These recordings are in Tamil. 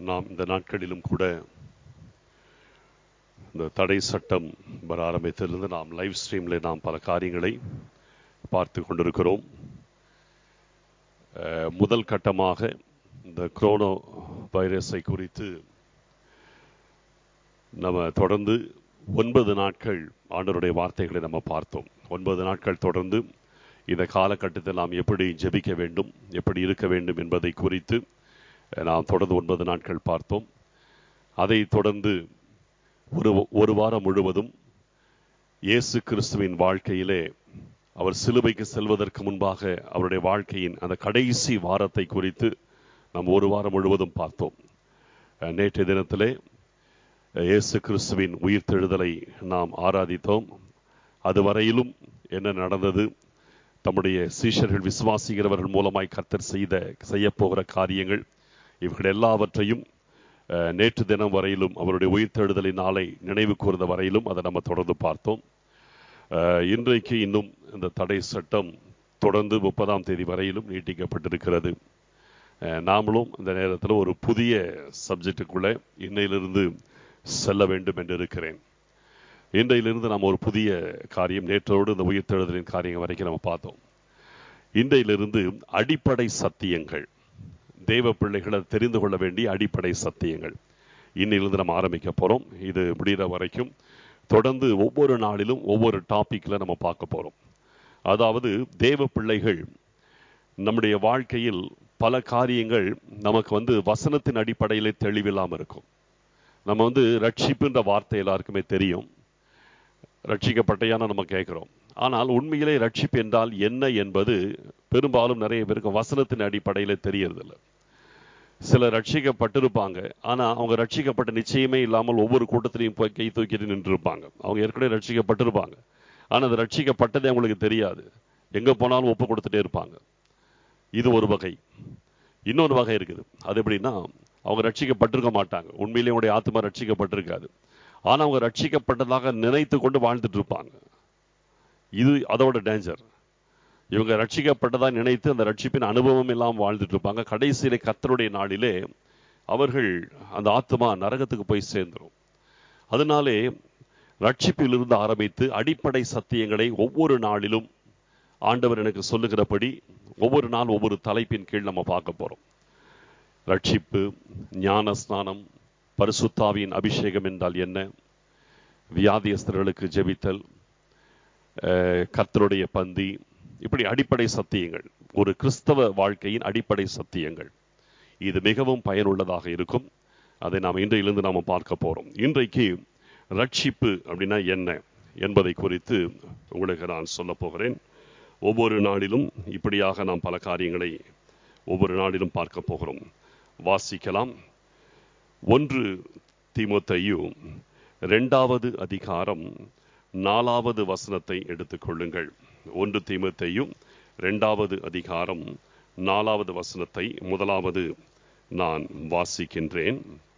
நாம் இந்த நாட்களிலும் கூட இந்த தடை சட்டம் வர ஆரம்பித்ததிலிருந்து நாம் லைவ் ஸ்ட்ரீம்ல நாம் பல காரியங்களை பார்த்து கொண்டிருக்கிறோம் அஹ், முதல் கட்டமாக இந்த குரோனோ வைரஸை குறித்து நம்ம தொடர்ந்து ஒன்பது நாட்கள் ஆண்டவருடைய வார்த்தைகளை நம்ம பார்த்தோம் ஒன்பது நாட்கள் தொடர்ந்து இந்த காலகட்டத்தில் நாம் எப்படி ஜெபிக்க வேண்டும் எப்படி இருக்க வேண்டும் என்பதை குறித்து அஹ், நாம் தொடர்ந்து ஒன்பது நாட்கள் பார்த்தோம் அதை தொடர்ந்து ஒரு ஒரு வாரம் முழுவதும் இயேசு கிறிஸ்துவின் வாழ்க்கையிலே அவர் சிலுவைக்கு செல்வதற்கு முன்பாக அவருடைய வாழ்க்கையின் அந்த கடைசி வாரத்தை குறித்து நாம் ஒரு வாரம் முழுவதும் பார்த்தோம் அஹ், நேற்றைய தினத்திலே அஹ், இயேசு கிறிஸ்துவின் உயிர்த்தெழுதலை நாம் ஆராதித்தோம் அதுவரையிலும் என்ன நடந்தது தம்முடைய சீஷர்கள் விசுவாசிக்கிறவர்கள் மூலமாய் கர்த்தர் செய்த செய்யப்போகிற காரியங்கள் இவர்கள் எல்லாவற்றையும் அஹ், நேற்று தினம் வரையிலும் அவருடைய உயிர்த்தெழுதலின் நாளை நினைவு கூர்ந்த வரையிலும் அதை நம்ம தொடர்ந்து பார்த்தோம் அஹ், இன்றைக்கு இன்னும் இந்த தடை சட்டம் தொடர்ந்து முப்பதாம் தேதி வரையிலும் நீட்டிக்கப்பட்டிருக்கிறது அஹ், நாமளும் இந்த நேரத்தில் ஒரு புதிய சப்ஜெக்டுக்குள்ளே இன்னையிலிருந்து செல்ல வேண்டும் என்று இருக்கிறேன் இன்றையிலிருந்து நாம் ஒரு புதிய காரியம் நேற்றோடு இந்த உயிர்த்தெழுதலின் காரியம் வரைக்கும் நம்ம பார்த்தோம் இன்றையிலிருந்து அடிப்படை சத்தியங்கள் தேவ பிள்ளைகளை தெரிந்து கொள்ள வேண்டிய அடிப்படை சத்தியங்கள் இன்னிலிருந்து நம்ம ஆரம்பிக்க போறோம் இது முடிகிற வரைக்கும் தொடர்ந்து ஒவ்வொரு நாளிலும் ஒவ்வொரு டாபிக்ல நம்ம பார்க்க போறோம் அதாவது தேவ பிள்ளைகள் நம்முடைய வாழ்க்கையில் பல காரியங்கள் நமக்கு வந்து வசனத்தின் அடிப்படையிலே தெளிவில்லாமல் இருக்கும் நம்ம வந்து ரட்சிப்புன்ற வார்த்தை எல்லாருக்குமே தெரியும் ரட்சிக்கப்பட்டையான நம்ம கேட்கிறோம் ஆனால் உண்மையிலே ரட்சிப்பு என்றால் என்ன என்பது பெரும்பாலும் நிறைய பேருக்கு வசனத்தின் அடிப்படையிலே தெரியறதில்ல சிலர் ரட்சிக்கப்பட்டிருப்பாங்க ஆனா அவங்க ரட்சிக்கப்பட்ட நிச்சயமே இல்லாமல் ஒவ்வொரு கூட்டத்திலையும் போய் கை தூக்கிட்டு நின்று இருப்பாங்க அவங்க ஏற்கனவே ரட்சிக்கப்பட்டிருப்பாங்க ஆனா அது ரட்சிக்கப்பட்டதே அவங்களுக்கு தெரியாது எங்க போனாலும் ஒப்பு கொடுத்துட்டே இருப்பாங்க இது ஒரு வகை இன்னொரு வகை இருக்குது அது எப்படின்னா அவங்க ரட்சிக்கப்பட்டிருக்க மாட்டாங்க உண்மையிலேயே அவங்களுடைய ஆத்மா ரட்சிக்கப்பட்டிருக்காது ஆனா அவங்க ரட்சிக்கப்பட்டதாக நினைத்து கொண்டு வாழ்ந்துட்டு இருப்பாங்க இது அதோட டேஞ்சர் இவங்க ரட்சிக்கப்பட்டதா நினைத்து அந்த ரட்சிப்பின் அனுபவம் இல்லாமல் வாழ்ந்துட்டு இருப்பாங்க கடைசியிலே கர்த்தருடைய நாளிலே அவர்கள் அந்த ஆத்மா நரகத்துக்கு போய் சேர்ந்துரும் அதனாலே ரட்சிப்பிலிருந்து ஆரம்பித்து அடிப்படை சத்தியங்களை ஒவ்வொரு நாளிலும் ஆண்டவர் எனக்கு சொல்லுகிறபடி ஒவ்வொரு நாள் ஒவ்வொரு தலைப்பின் கீழ் நம்ம பார்க்க போறோம் ரட்சிப்பு ஞான ஸ்நானம் பரிசுத்தாவியின் அபிஷேகம் என்றால் என்ன வியாதியஸ்தர்களுக்கு ஜெபித்தல் அஹ், கர்த்தருடைய பந்தி இப்படி அடிப்படை சத்தியங்கள் ஒரு கிறிஸ்தவ வாழ்க்கையின் அடிப்படை சத்தியங்கள் இது மிகவும் பயனுள்ளதாக இருக்கும் அதை நாம் இன்றையிலிருந்து நாம் பார்க்க போறோம் இன்றைக்கு ரட்சிப்பு அப்படின்னா என்ன என்பதை குறித்து உங்களுக்கு நான் சொல்ல போகிறேன் ஒவ்வொரு நாளிலும் இப்படியாக நாம் பல காரியங்களை ஒவ்வொரு நாளிலும் பார்க்க போகிறோம் வாசிக்கலாம் ஒன்று தீமோத்தேயு இரண்டாவது அதிகாரம் நாலாவது வசனத்தை எடுத்துக்கொள்ளுங்கள் ஒன்று தீமோத்தேயு இரண்டாவது அதிகாரம் நாலாவது வசனத்தை முதலாவது நான் வாசிக்கின்றேன்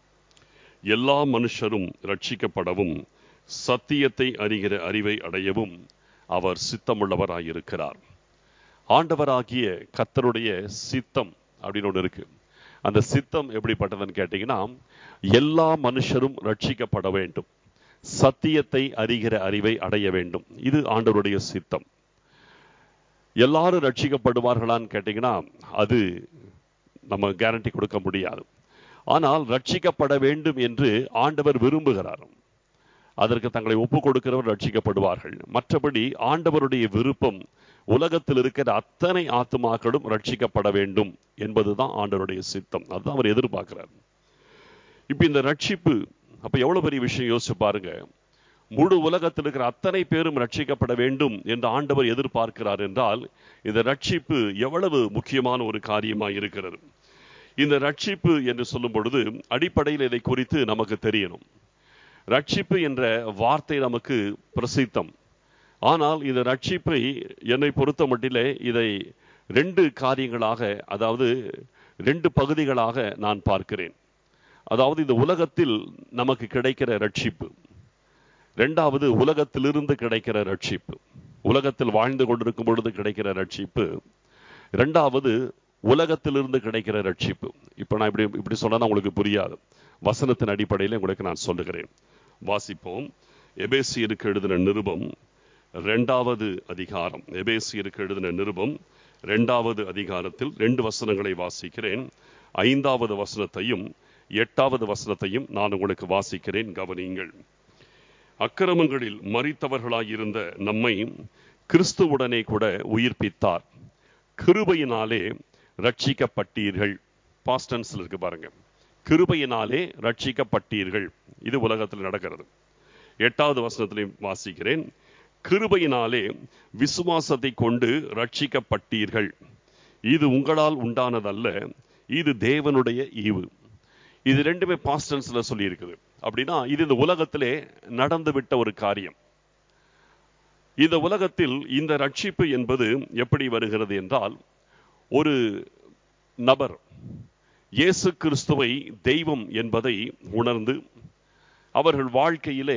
எல்லா மனுஷரும் ரட்சிக்கப்படவும் சத்தியத்தை அறிகிற அறிவை அடையவும் அவர் சித்தமுள்ளவராயிருக்கிறார் ஆண்டவராகிய கர்த்தருடைய சித்தம் அப்படின்னு ஒன்று இருக்கு அந்த சித்தம் எப்படிப்பட்டதுன்னு கேட்டீங்கன்னா எல்லா மனுஷரும் ரட்சிக்கப்பட வேண்டும் சத்தியத்தை அறிகிற அறிவை அடைய வேண்டும் இது ஆண்டவருடைய சித்தம் எல்லாரும் ரட்சிக்கப்படுவார்களான்னு கேட்டீங்கன்னா அது நம்ம கேரண்டி கொடுக்க முடியாது ஆனால் ரட்சிக்கப்பட வேண்டும் என்று ஆண்டவர் விரும்புகிறார் அதற்கு தங்களை ஒப்பு கொடுக்கிறவர் ரட்சிக்கப்படுவார்கள் மற்றபடி ஆண்டவருடைய விருப்பம் உலகத்தில் இருக்கிற அத்தனை ஆத்துமாக்களும் ரட்சிக்கப்பட வேண்டும் என்பதுதான் ஆண்டவருடைய சித்தம் அதுதான் அவர் எதிர்பார்க்கிறார் இப்ப இந்த ரட்சிப்பு அப்ப எவ்வளவு பெரிய விஷயம் யோசிச்சு பாருங்க முழு உலகத்தில் இருக்கிற அத்தனை பேரும் ரட்சிக்கப்பட வேண்டும் என்று ஆண்டவர் எதிர்பார்க்கிறார் என்றால் இந்த ரட்சிப்பு எவ்வளவு முக்கியமான ஒரு காரியமாக இருக்கிறது இந்த ரட்சிப்பு என்று சொல்லும் பொழுது அடிப்படையில் இதை குறித்து நமக்கு தெரியணும் ரட்சிப்பு என்ற வார்த்தை நமக்கு பிரசித்தம் ஆனால் இந்த ரட்சிப்பை என்னை பொறுத்த மட்டிலே இதை ரெண்டு காரியங்களாக அதாவது ரெண்டு பகுதிகளாக நான் பார்க்கிறேன் அதாவது இந்த உலகத்தில் நமக்கு கிடைக்கிற ரட்சிப்பு ரெண்டாவது உலகத்திலிருந்து கிடைக்கிற ரட்சிப்பு உலகத்தில் வாழ்ந்து கொண்டிருக்கும் பொழுது கிடைக்கிற ரட்சிப்பு இரண்டாவது உலகத்திலிருந்து கிடைக்கிற ரட்சிப்பு இப்போ நான் இப்படி இப்படி சொன்னா உங்களுக்கு புரியாது வசனத்தின் அடிப்படையில் உங்களுக்கு நான் சொல்லுகிறேன் வாசிப்போம் எபேசியருக்கு எழுதின நிருபம் ரெண்டாவது அதிகாரம் எபேசியருக்கு எழுதின நிருபம் ரெண்டாவது அதிகாரத்தில் ரெண்டு வசனங்களை வாசிக்கிறேன் ஐந்தாவது வசனத்தையும் எட்டாவது வசனத்தையும் நான் உங்களுக்கு வாசிக்கிறேன் கவனியுங்கள் அக்கிரமங்களில் மறித்தவர்களாயிருந்த நம்மை கிறிஸ்துவுடனே கூட உயிர்ப்பித்தார் கிருபையினாலே ரட்சிக்கப்பட்டீர்கள் பாஸ்டன்ஸ்ல இருக்கு பாருங்க கிருபையினாலே ரட்சிக்கப்பட்டீர்கள் இது உலகத்தில் நடக்கிறது எட்டாவது வசனத்திலையும் வாசிக்கிறேன் கிருபையினாலே விசுவாசத்தை கொண்டு ரட்சிக்கப்பட்டீர்கள் இது உங்களால் உண்டானதல்ல இது தேவனுடைய ஈவு இது ரெண்டுமே பாஸ்டன்ஸ்ல சொல்லி இருக்குது அப்படின்னா இது இந்த உலகத்திலே நடந்து விட்ட ஒரு காரியம் இந்த உலகத்தில் இந்த ரட்சிப்பு என்பது எப்படி வருகிறது என்றால் ஒரு நபர் இயேசு கிறிஸ்துவை தெய்வம் என்பதை உணர்ந்து அவர்கள் வாழ்க்கையிலே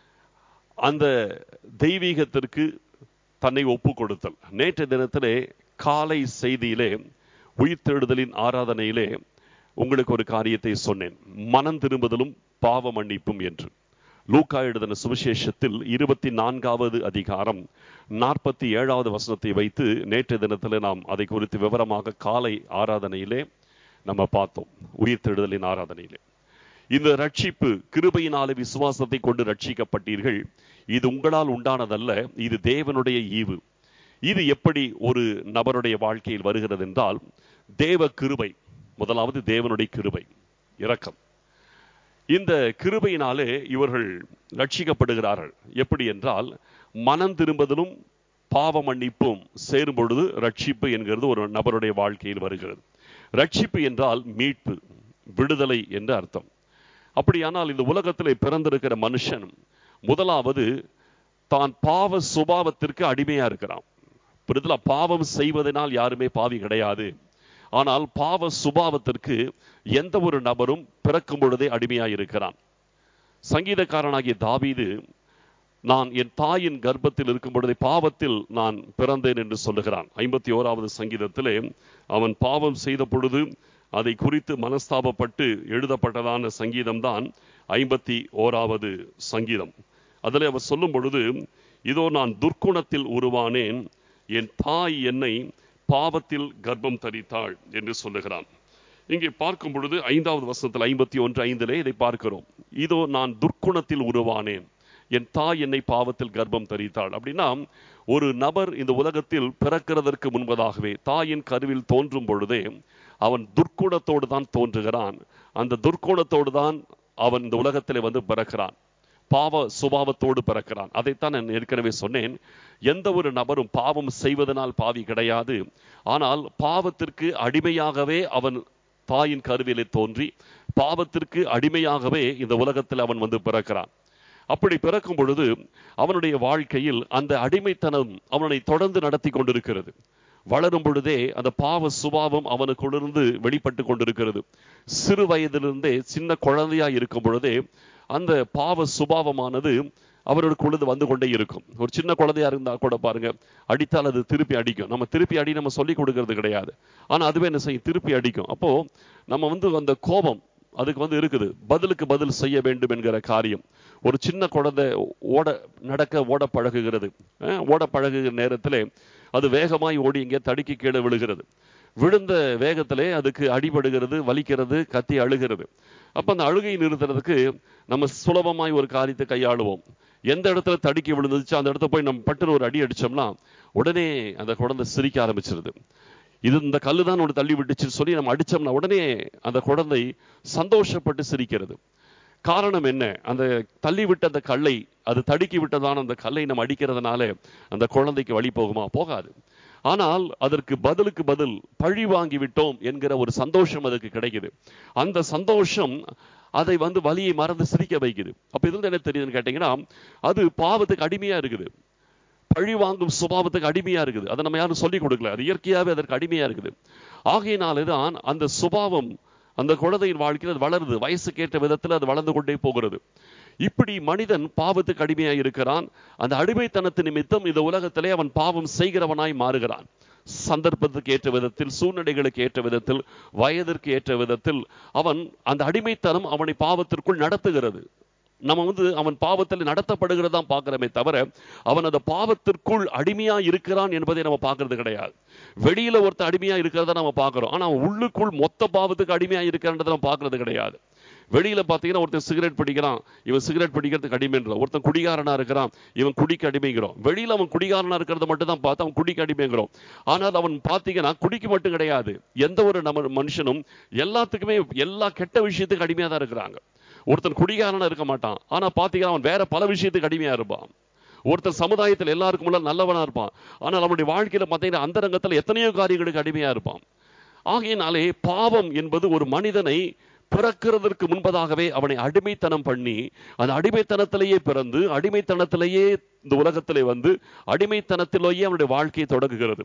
அந்த தெய்வீகத்திற்கு தன்னை ஒப்பு கொடுத்தல் நேற்று தினத்திலே காலை செய்தியிலே உயிர்த்தெழுதலின் ஆராதனையிலே உங்களுக்கு ஒரு காரியத்தை சொன்னேன் மனம் திரும்புதலும் பாவ மன்னிப்பும் என்று லூக்கா எழுதின சுவிசேஷத்தில் இருபத்தி நான்காவது அதிகாரம் நாற்பத்தி ஏழாவது வசனத்தை வைத்து நேற்று தினத்தில் நாம் அதை குறித்து விவரமாக காலை ஆராதனையிலே நம்ம பார்த்தோம் உயிர்த்தெழுதலின் ஆராதனையிலே இந்த ரட்சிப்பு கிருபையினால விசுவாசத்தை கொண்டு ரட்சிக்கப்பட்டீர்கள் இது உங்களால் உண்டானதல்ல இது தேவனுடைய ஈவு இது எப்படி ஒரு நபருடைய வாழ்க்கையில் வருகிறது என்றால் தேவ கிருபை முதலாவது தேவனுடைய கிருபை இரக்கம் இந்த கிருபையினாலே இவர்கள் ரட்சிக்கப்படுகிறார்கள் எப்படி என்றால் மனம் திரும்புதலும் பாவ மன்னிப்பும் சேரும் பொழுது ரட்சிப்பு என்கிறது ஒரு நபருடைய வாழ்க்கையில் வருகிறது ரட்சிப்பு என்றால் மீட்பு விடுதலை என்று அர்த்தம் அப்படியானால் இந்த உலகத்திலே பிறந்திருக்கிற மனுஷன் முதலாவது தான் பாவ சுபாவத்திற்கு அடிமையா இருக்கிறான் புரிதலா பாவம் செய்வதனால் யாருமே பாவி கிடையாது ஆனால் பாவ சுபாவத்திற்கு எந்த ஒரு நபரும் பிறக்கும் பொழுதே அடிமையாய் இருக்கிறான் சங்கீதக்காரனாகிய தாவீது நான் என் தாயின் கர்ப்பத்தில் இருக்கும் பொழுதே பாவத்தில் நான் பிறந்தேன் என்று சொல்லுகிறான் ஐம்பத்தி ஓராவது சங்கீதத்திலே அவன் பாவம் செய்த பொழுது அதை குறித்து மனஸ்தாபப்பட்டு எழுதப்பட்டதான சங்கீதம் தான் ஐம்பத்தி ஓராவது சங்கீதம் அதில் அவர் சொல்லும் பொழுது இதோ நான் துர்க்குணத்தில் உருவானேன் என் தாய் என்னை பாவத்தில் கர்ப்பம் தரித்தாள் என்று சொல்லுகிறான் இங்கே பார்க்கும் பொழுது ஐந்தாவது வசனத்தில் ஐம்பத்தி ஒன்று ஐந்திலே இதை பார்க்கிறோம் இதோ நான் துர்க்குணத்தில் உருவானேன் என் தாய் என்னை பாவத்தில் கர்ப்பம் தரித்தாள் அப்படின்னா ஒரு நபர் இந்த உலகத்தில் பிறக்கிறதற்கு முன்பதாகவே தாயின் கருவில் தோன்றும் பொழுதே அவன் துர்க்குணத்தோடு தான் தோன்றுகிறான் அந்த துர்க்குணத்தோடு தான் அவன் இந்த உலகத்திலே வந்து பிறக்கிறான் பாவ சுபாவத்தோடு பிறக்கிறான் அதைத்தான் நான் ஏற்கனவே சொன்னேன் எந்த ஒரு நபரும் பாவம் செய்வதனால் பாவி கிடையாது ஆனால் பாவத்திற்கு அடிமையாகவே அவன் தாயின் கருவிலே தோன்றி பாவத்திற்கு அடிமையாகவே இந்த உலகத்தில் அவன் வந்து பிறக்கிறான் அப்படி பிறக்கும் பொழுது அவனுடைய வாழ்க்கையில் அந்த அடிமைத்தனம் அவனை தொடர்ந்து நடத்தி கொண்டிருக்கிறது வளரும் பொழுதே அந்த பாவ சுபாவம் அவனுக்குள்ளிருந்து வெளிப்பட்டு கொண்டிருக்கிறது சிறு வயதிலிருந்தே சின்ன குழந்தையா இருக்கும் பொழுதே அந்த பாவ சுபாவமானது அவர்களுக்குள்ளது வந்து கொண்டே இருக்கும் ஒரு சின்ன குழந்தையா இருந்தா கூட பாருங்க அடித்தால் அது திருப்பி அடிக்கும் நம்ம திருப்பி அடி நம்ம சொல்லி கொடுக்கறது கிடையாது ஆனா அதுவே என்ன செய்யும் திருப்பி அடிக்கும் அப்போ நம்ம வந்து அந்த கோபம் அதுக்கு வந்து இருக்குது பதிலுக்கு பதில் செய்ய வேண்டும் என்கிற காரியம் ஒரு சின்ன குழந்தை ஓட நடக்க ஓட பழகுகிறது ஓட பழகுகிற நேரத்திலே அது வேகமாய் ஓடி இங்கே தடுக்கி கீழே விழுகிறது விழுந்த வேகத்திலே அதுக்கு அடிபடுகிறது வலிக்கிறது கத்தி அழுகிறது அப்ப அந்த அழுகையை நிறுத்துறதுக்கு நம்ம சுலபமாய் ஒரு காரியத்தை கையாளுவோம் எந்த இடத்துல தடுக்கி விழுந்துச்சு அந்த இடத்துல போய் நம்ம பட்டுன்னு ஒரு அடி அடிச்சோம்னா உடனே அந்த குழந்தை சிரிக்க ஆரம்பிச்சிருது இது இந்த கல்லு தான் ஒன்று தள்ளி விட்டுச்சுன்னு சொல்லி நம்ம அடிச்சோம்னா உடனே அந்த குழந்தை சந்தோஷப்பட்டு சிரிக்கிறது காரணம் என்ன அந்த தள்ளி விட்ட அந்த கல்லை அது தடுக்கி விட்டதான அந்த கல்லை நம்ம அடிக்கிறதுனால அந்த குழந்தைக்கு வழி போகுமா போகாது ஆனால் அதற்கு பதிலுக்கு பதில் பழி வாங்கி விட்டோம் என்கிற ஒரு சந்தோஷம் அதுக்கு கிடைக்குது அந்த சந்தோஷம் அதை வந்து வலியை மறந்து சிரிக்க வைக்குது அப்ப இதுல என்ன தெரியுதுன்னு கேட்டீங்கன்னா அது பாவத்துக்கு அடிமையா இருக்குது பழி வாங்கும் சுபாவத்துக்கு அடிமையா இருக்குது அதை நம்ம யாரும் சொல்லிக் கொடுக்கல அது இயற்கையாவே அதற்கு அடிமையா இருக்குது ஆகையினாலே தான் அந்த சுபாவம் அந்த குழந்தையின் வாழ்க்கையில் அது வளருது வயசுக்கேற்ற விதத்தில் அது வளர்ந்து கொண்டே போகிறது இப்படி மனிதன் பாவத்துக்கு அடிமையாய் இருக்கிறான் அந்த அடிமைத்தனத்து நிமித்தம் இந்த உலகத்திலே அவன் பாவம் செய்கிறவனாய் மாறுகிறான் சந்தர்ப்பத்துக்கு ஏற்ற விதத்தில் சூழ்நிலைகளுக்கு ஏற்ற விதத்தில் வயதிற்கு ஏற்ற விதத்தில் அவன் அந்த அடிமைத்தனம் அவனை பாவத்திற்குள் நடத்துகிறது நம்ம வந்து அவன் பாவத்தில் நடத்தப்படுகிறதா பார்க்கிறோமே தவிர அவன் அந்த பாவத்திற்குள் அடிமையா இருக்கிறான் என்பதை நம்ம பார்க்கிறது கிடையாது வெளியில ஒருத்தர் அடிமையா இருக்கிறத நம்ம பார்க்கிறோம் ஆனா அவன் உள்ளுக்குள் மொத்த பாவத்துக்கு அடிமையா இருக்கிறன்றதை நம்ம பார்க்கிறது கிடையாது வெளியில பாத்தீங்கன்னா ஒருத்தன் சிகரெட் பிடிக்கிறான் இவன் சிகரெட் பிடிக்கிறதுக்கு அடிமைன்றோம் ஒருத்தன் குடிகாரனா இருக்கிறான் இவன் குடிக்கு அடிமைங்கிறோம் வெளியில அவன் குடிகாரனா இருக்கிறத மட்டும் தான் பார்த்து அவன் குடிக்கு அடிமைங்கிறோம் ஆனால் அவன் பாத்தீங்கன்னா குடிக்கு மட்டும் கிடையாது எந்த ஒரு நம்ம மனுஷனும் எல்லாத்துக்குமே எல்லா கெட்ட விஷயத்துக்கு அடிமையா தான் இருக்கிறாங்க ஒருத்தன் குடிகாரனா இருக்க மாட்டான் ஆனா பாத்தீங்கன்னா அவன் வேற பல விஷயத்துக்கு அடிமையா இருப்பான் ஒருத்தர் சமுதாயத்தில் எல்லாருக்கும் முன்னாடி நல்லவனா இருப்பான் ஆனால் அவனுடைய வாழ்க்கையில பாத்தீங்கன்னா அந்த ரங்கத்துல எத்தனையோ காரியங்களுக்கு அடிமையா இருப்பான் ஆகையினாலே பாவம் என்பது ஒரு மனிதனை பிறக்கிறதற்கு முன்பதாகவே அவனை அடிமைத்தனம் பண்ணி அந்த அடிமைத்தனத்திலேயே பிறந்து அடிமைத்தனத்திலேயே இந்த உலகத்திலே வந்து அடிமைத்தனத்திலேயே அவனுடைய வாழ்க்கையை தொடங்குகிறது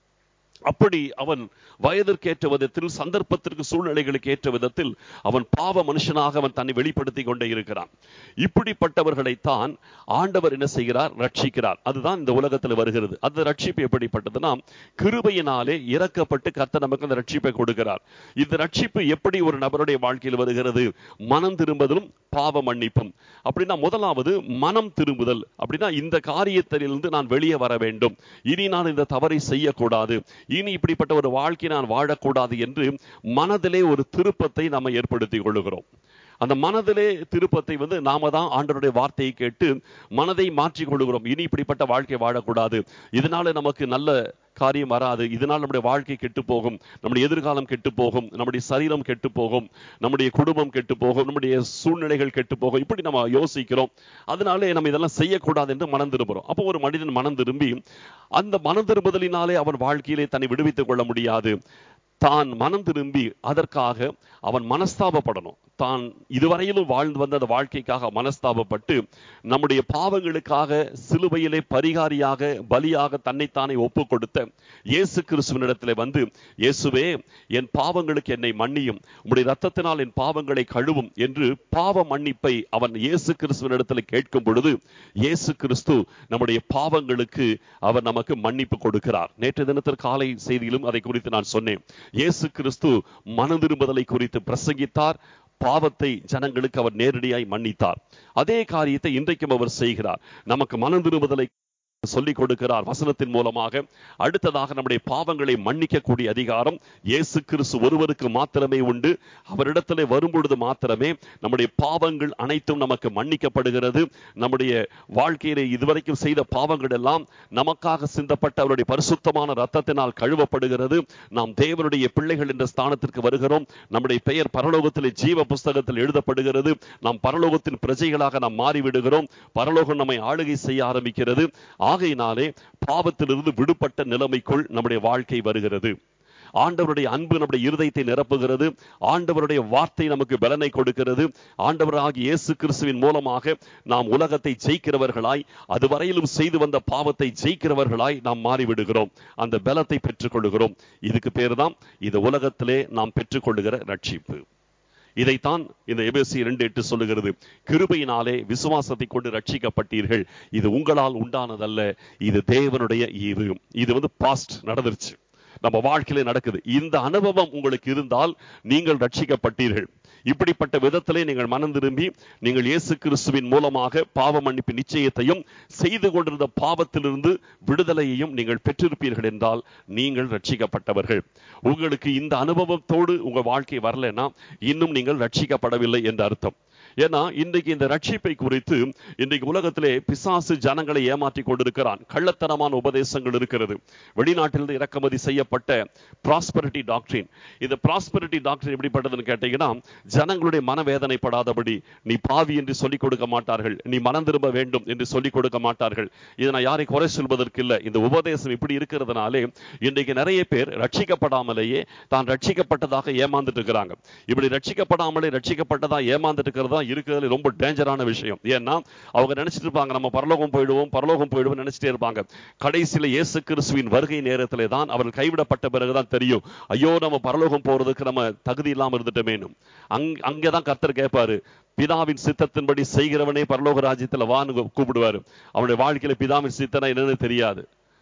அப்படி அவன் வயதிற்கேற்ற விதத்தில் சந்தர்ப்பத்திற்கு சூழ்நிலைகளுக்கு ஏற்ற விதத்தில் அவன் பாவ மனுஷனாக அவன் தன்னை வெளிப்படுத்தி கொண்டே இருக்கிறான் இப்படிப்பட்டவர்களைத்தான் ஆண்டவர் என்ன செய்கிறார் ரட்சிக்கிறார் அதுதான் இந்த உலகத்தில் வருகிறது அந்த ரட்சிப்பு எப்படிப்பட்டதுன்னா கிருபையினாலே இறக்கப்பட்டு கர்த்தர் நமக்கு அந்த ரட்சிப்பை கொடுக்கிறார் இந்த ரட்சிப்பு எப்படி ஒரு நபருடைய வாழ்க்கையில் வருகிறது மனம் திரும்புதலும் பாவ மன்னிப்பும் அப்படின்னா முதலாவது மனம் திரும்புதல் அப்படின்னா இந்த காரியத்திலிருந்து நான் வெளியே வர வேண்டும் இனி நான் இந்த தவறை செய்யக்கூடாது இனி இப்படிப்பட்ட ஒரு வாழ்க்கை நான் வாழக்கூடாது என்று மனதிலே ஒரு திருப்பத்தை நம்ம ஏற்படுத்திக் கொள்ளுகிறோம் அந்த மனதிலே திருப்பத்தை வந்து நாம தான் ஆண்டருடைய வார்த்தையை கேட்டு மனதை மாற்றிக் கொள்கிறோம் இனி இப்படிப்பட்ட வாழ்க்கை வாழக்கூடாது இதனால நமக்கு நல்ல காரியம் வராது இதனால் நம்முடைய வாழ்க்கை கெட்டு போகும் நம்முடைய எதிர்காலம் கெட்டு போகும் நம்முடைய சரீரம் கெட்டு போகும் நம்முடைய குடும்பம் கெட்டு போகும் நம்முடைய சூழ்நிலைகள் கெட்டு போகும் இப்படி நம்ம யோசிக்கிறோம் அதனாலே நம்ம இதெல்லாம் செய்யக்கூடாது என்று மனம் திரும்புறோம் அப்போ ஒரு மனிதன் மனம் திரும்பி அந்த மனம் திரும்புதலினாலே அவன் வாழ்க்கையிலே தன்னை விடுவித்துக் கொள்ள முடியாது தான் மனம் திரும்பி அதற்காக அவன் மனஸ்தாபப்படணும் தான் இதுவரையிலும் வாழ்ந்து வந்த அந்த வாழ்க்கைக்காக மனஸ்தாபப்பட்டு நம்முடைய பாவங்களுக்காக சிலுவையிலே பரிகாரியாக பலியாக தன்னைத்தானே ஒப்பு கொடுத்த இயேசு கிறிஸ்துவனிடத்திலே வந்து இயேசுவே என் பாவங்களுக்கு என்னை மன்னியும் உம்முடைய ரத்தத்தினால் என் பாவங்களை கழுவும் என்று பாவ மன்னிப்பை அவன் இயேசு கிறிஸ்துவனிடத்தில் கேட்கும் பொழுது இயேசு கிறிஸ்து நம்முடைய பாவங்களுக்கு அவர் நமக்கு மன்னிப்பு கொடுக்கிறார் நேற்று தினத்தில் காலை செய்தியிலும் அதை குறித்து நான் சொன்னேன் இயேசு கிறிஸ்து மனதிரும்புதலை குறித்து பிரசங்கித்தார் பாவத்தை ஜனங்களுக்கு அவர் நேரடியாய் மன்னித்தார் அதே காரியத்தை இன்றைக்கும் அவர் செய்கிறார் நமக்கு மனதிரும்புதலை சொல்லிக் கொடுக்கிறார் வசனத்தின் மூலமாக அடுத்ததாக நம்முடைய பாவங்களை மன்னிக்கக்கூடிய அதிகாரம் இயேசு கிறிஸ்து ஒருவருக்கு மாத்திரமே உண்டு அவரிடத்திலே வரும்பொழுது மாத்திரமே நம்முடைய பாவங்கள் அனைத்தும் நமக்கு மன்னிக்கப்படுகிறது நம்முடைய வாழ்க்கையிலே இதுவரைக்கும் செய்த பாவங்கள் எல்லாம் நமக்காக சிந்தப்பட்ட அவருடைய பரிசுத்தமான ரத்தத்தினால் கழுவப்படுகிறது நாம் தேவனுடைய பிள்ளைகள் என்ற ஸ்தானத்திற்கு வருகிறோம் நம்முடைய பெயர் பரலோகத்திலே ஜீவ புஸ்தகத்தில் எழுதப்படுகிறது நாம் பரலோகத்தின் பிரஜைகளாக நாம் மாறிவிடுகிறோம் பரலோகம் நம்மை ஆளுகை செய்ய ஆரம்பிக்கிறது ஆகையினாலே பாவத்திலிருந்து விடுபட்ட நிலைமைக்குள் நம்முடைய வாழ்க்கை வருகிறது ஆண்டவருடைய அன்பு நம்முடைய இருதயத்தை நிரப்புகிறது ஆண்டவருடைய வார்த்தை நமக்கு பலனை கொடுக்கிறது ஆண்டவராகிய இயேசு கிறிஸ்துவின் மூலமாக நாம் உலகத்தை ஜெயிக்கிறவர்களாய் அதுவரையிலும் செய்து வந்த பாவத்தை ஜெயிக்கிறவர்களாய் நாம் மாறிவிடுகிறோம் அந்த பலத்தை பெற்றுக்கொள்கிறோம் இதுக்கு பேர் தான் இந்த உலகத்திலே நாம் பெற்றுக்கொள்ளுகிற ரட்சிப்பு இதைத்தான் இந்த எபேசி இரண்டு எட்டு சொல்லுகிறது கிருபையினாலே விசுவாசத்தை கொண்டு ரட்சிக்கப்பட்டீர்கள் இது உங்களால் உண்டானதல்ல இது தேவனுடைய ஈவு இது வந்து பாஸ்ட் நடந்துருச்சு நம்ம வாழ்க்கையில நடக்குது இந்த அனுபவம் உங்களுக்கு இருந்தால் நீங்கள் ரட்சிக்கப்பட்டீர்கள் இப்படிப்பட்ட விதத்திலே நீங்கள் மனம் திரும்பி நீங்கள் இயேசு கிறிஸ்துவின் மூலமாக பாவ மன்னிப்பு நிச்சயத்தையும் செய்து கொண்டிருந்த பாவத்திலிருந்து விடுதலையையும் நீங்கள் பெற்றிருப்பீர்கள் என்றால் நீங்கள் ரட்சிக்கப்பட்டவர்கள் உங்களுக்கு இந்த அனுபவத்தோடு உங்க வாழ்க்கை வரலன்னா இன்னும் நீங்கள் ரட்சிக்கப்படவில்லை என்ற அர்த்தம் ஏன்னா இன்றைக்கு இந்த ரட்சிப்பை குறித்து இன்றைக்கு உலகத்திலே பிசாசு ஜனங்களை ஏமாற்றி கொண்டிருக்கிறான் கள்ளத்தனமான உபதேசங்கள் இருக்கிறது வெளிநாட்டிலிருந்து இறக்குமதி செய்யப்பட்ட ப்ராஸ்பரிட்டி டாக்டரின் இந்த ப்ராஸ்பரிட்டி டாக்டரின் எப்படிப்பட்டதுன்னு கேட்டீங்கன்னா ஜனங்களுடைய மனவேதனைப்படாதபடி நீ பாவி என்று சொல்லிக் கொடுக்க மாட்டார்கள் நீ மனம் திரும்ப வேண்டும் என்று சொல்லிக் கொடுக்க மாட்டார்கள் இதை நான் யாரை குறை சொல்வதற்கு இல்லை இந்த உபதேசம் இப்படி இருக்கிறதுனாலே இன்றைக்கு நிறைய பேர் ரட்சிக்கப்படாமலேயே தான் ரட்சிக்கப்பட்டதாக ஏமாந்துட்டு இருக்கிறாங்க இப்படி ரட்சிக்கப்படாமலே ரட்சிக்கப்பட்டதா ஏமாந்துட்டு இருக்கிறதா இருக்கிறதுல ரொம்ப டேஞ்சரான விஷயம் ஏன்னா அவங்க நினைச்சிட்டு இருப்பாங்க நம்ம பரலோகம் போயிடுவோம் பரலோகம் போயிடுவோம் நினைச்சிட்டே இருப்பாங்க கடைசியில இயேசு கிறிஸ்துவின் வருகை நேரத்திலே தான் அவர்கள் கைவிடப்பட்ட பிறகுதான் தெரியும் ஐயோ நம்ம பரலோகம் போறதுக்கு நம்ம தகுதி இல்லாம இருந்துட்டோமேனும் அங் அங்கதான் கர்த்தர் கேட்பாரு பிதாவின் சித்தத்தின்படி செய்கிறவனே பரலோக ராஜ்யத்துல வான்னு கூப்பிடுவாரு அவனுடைய வாழ்க்கையில பிதாவின் சித்தனா என்னன்னு தெரியாது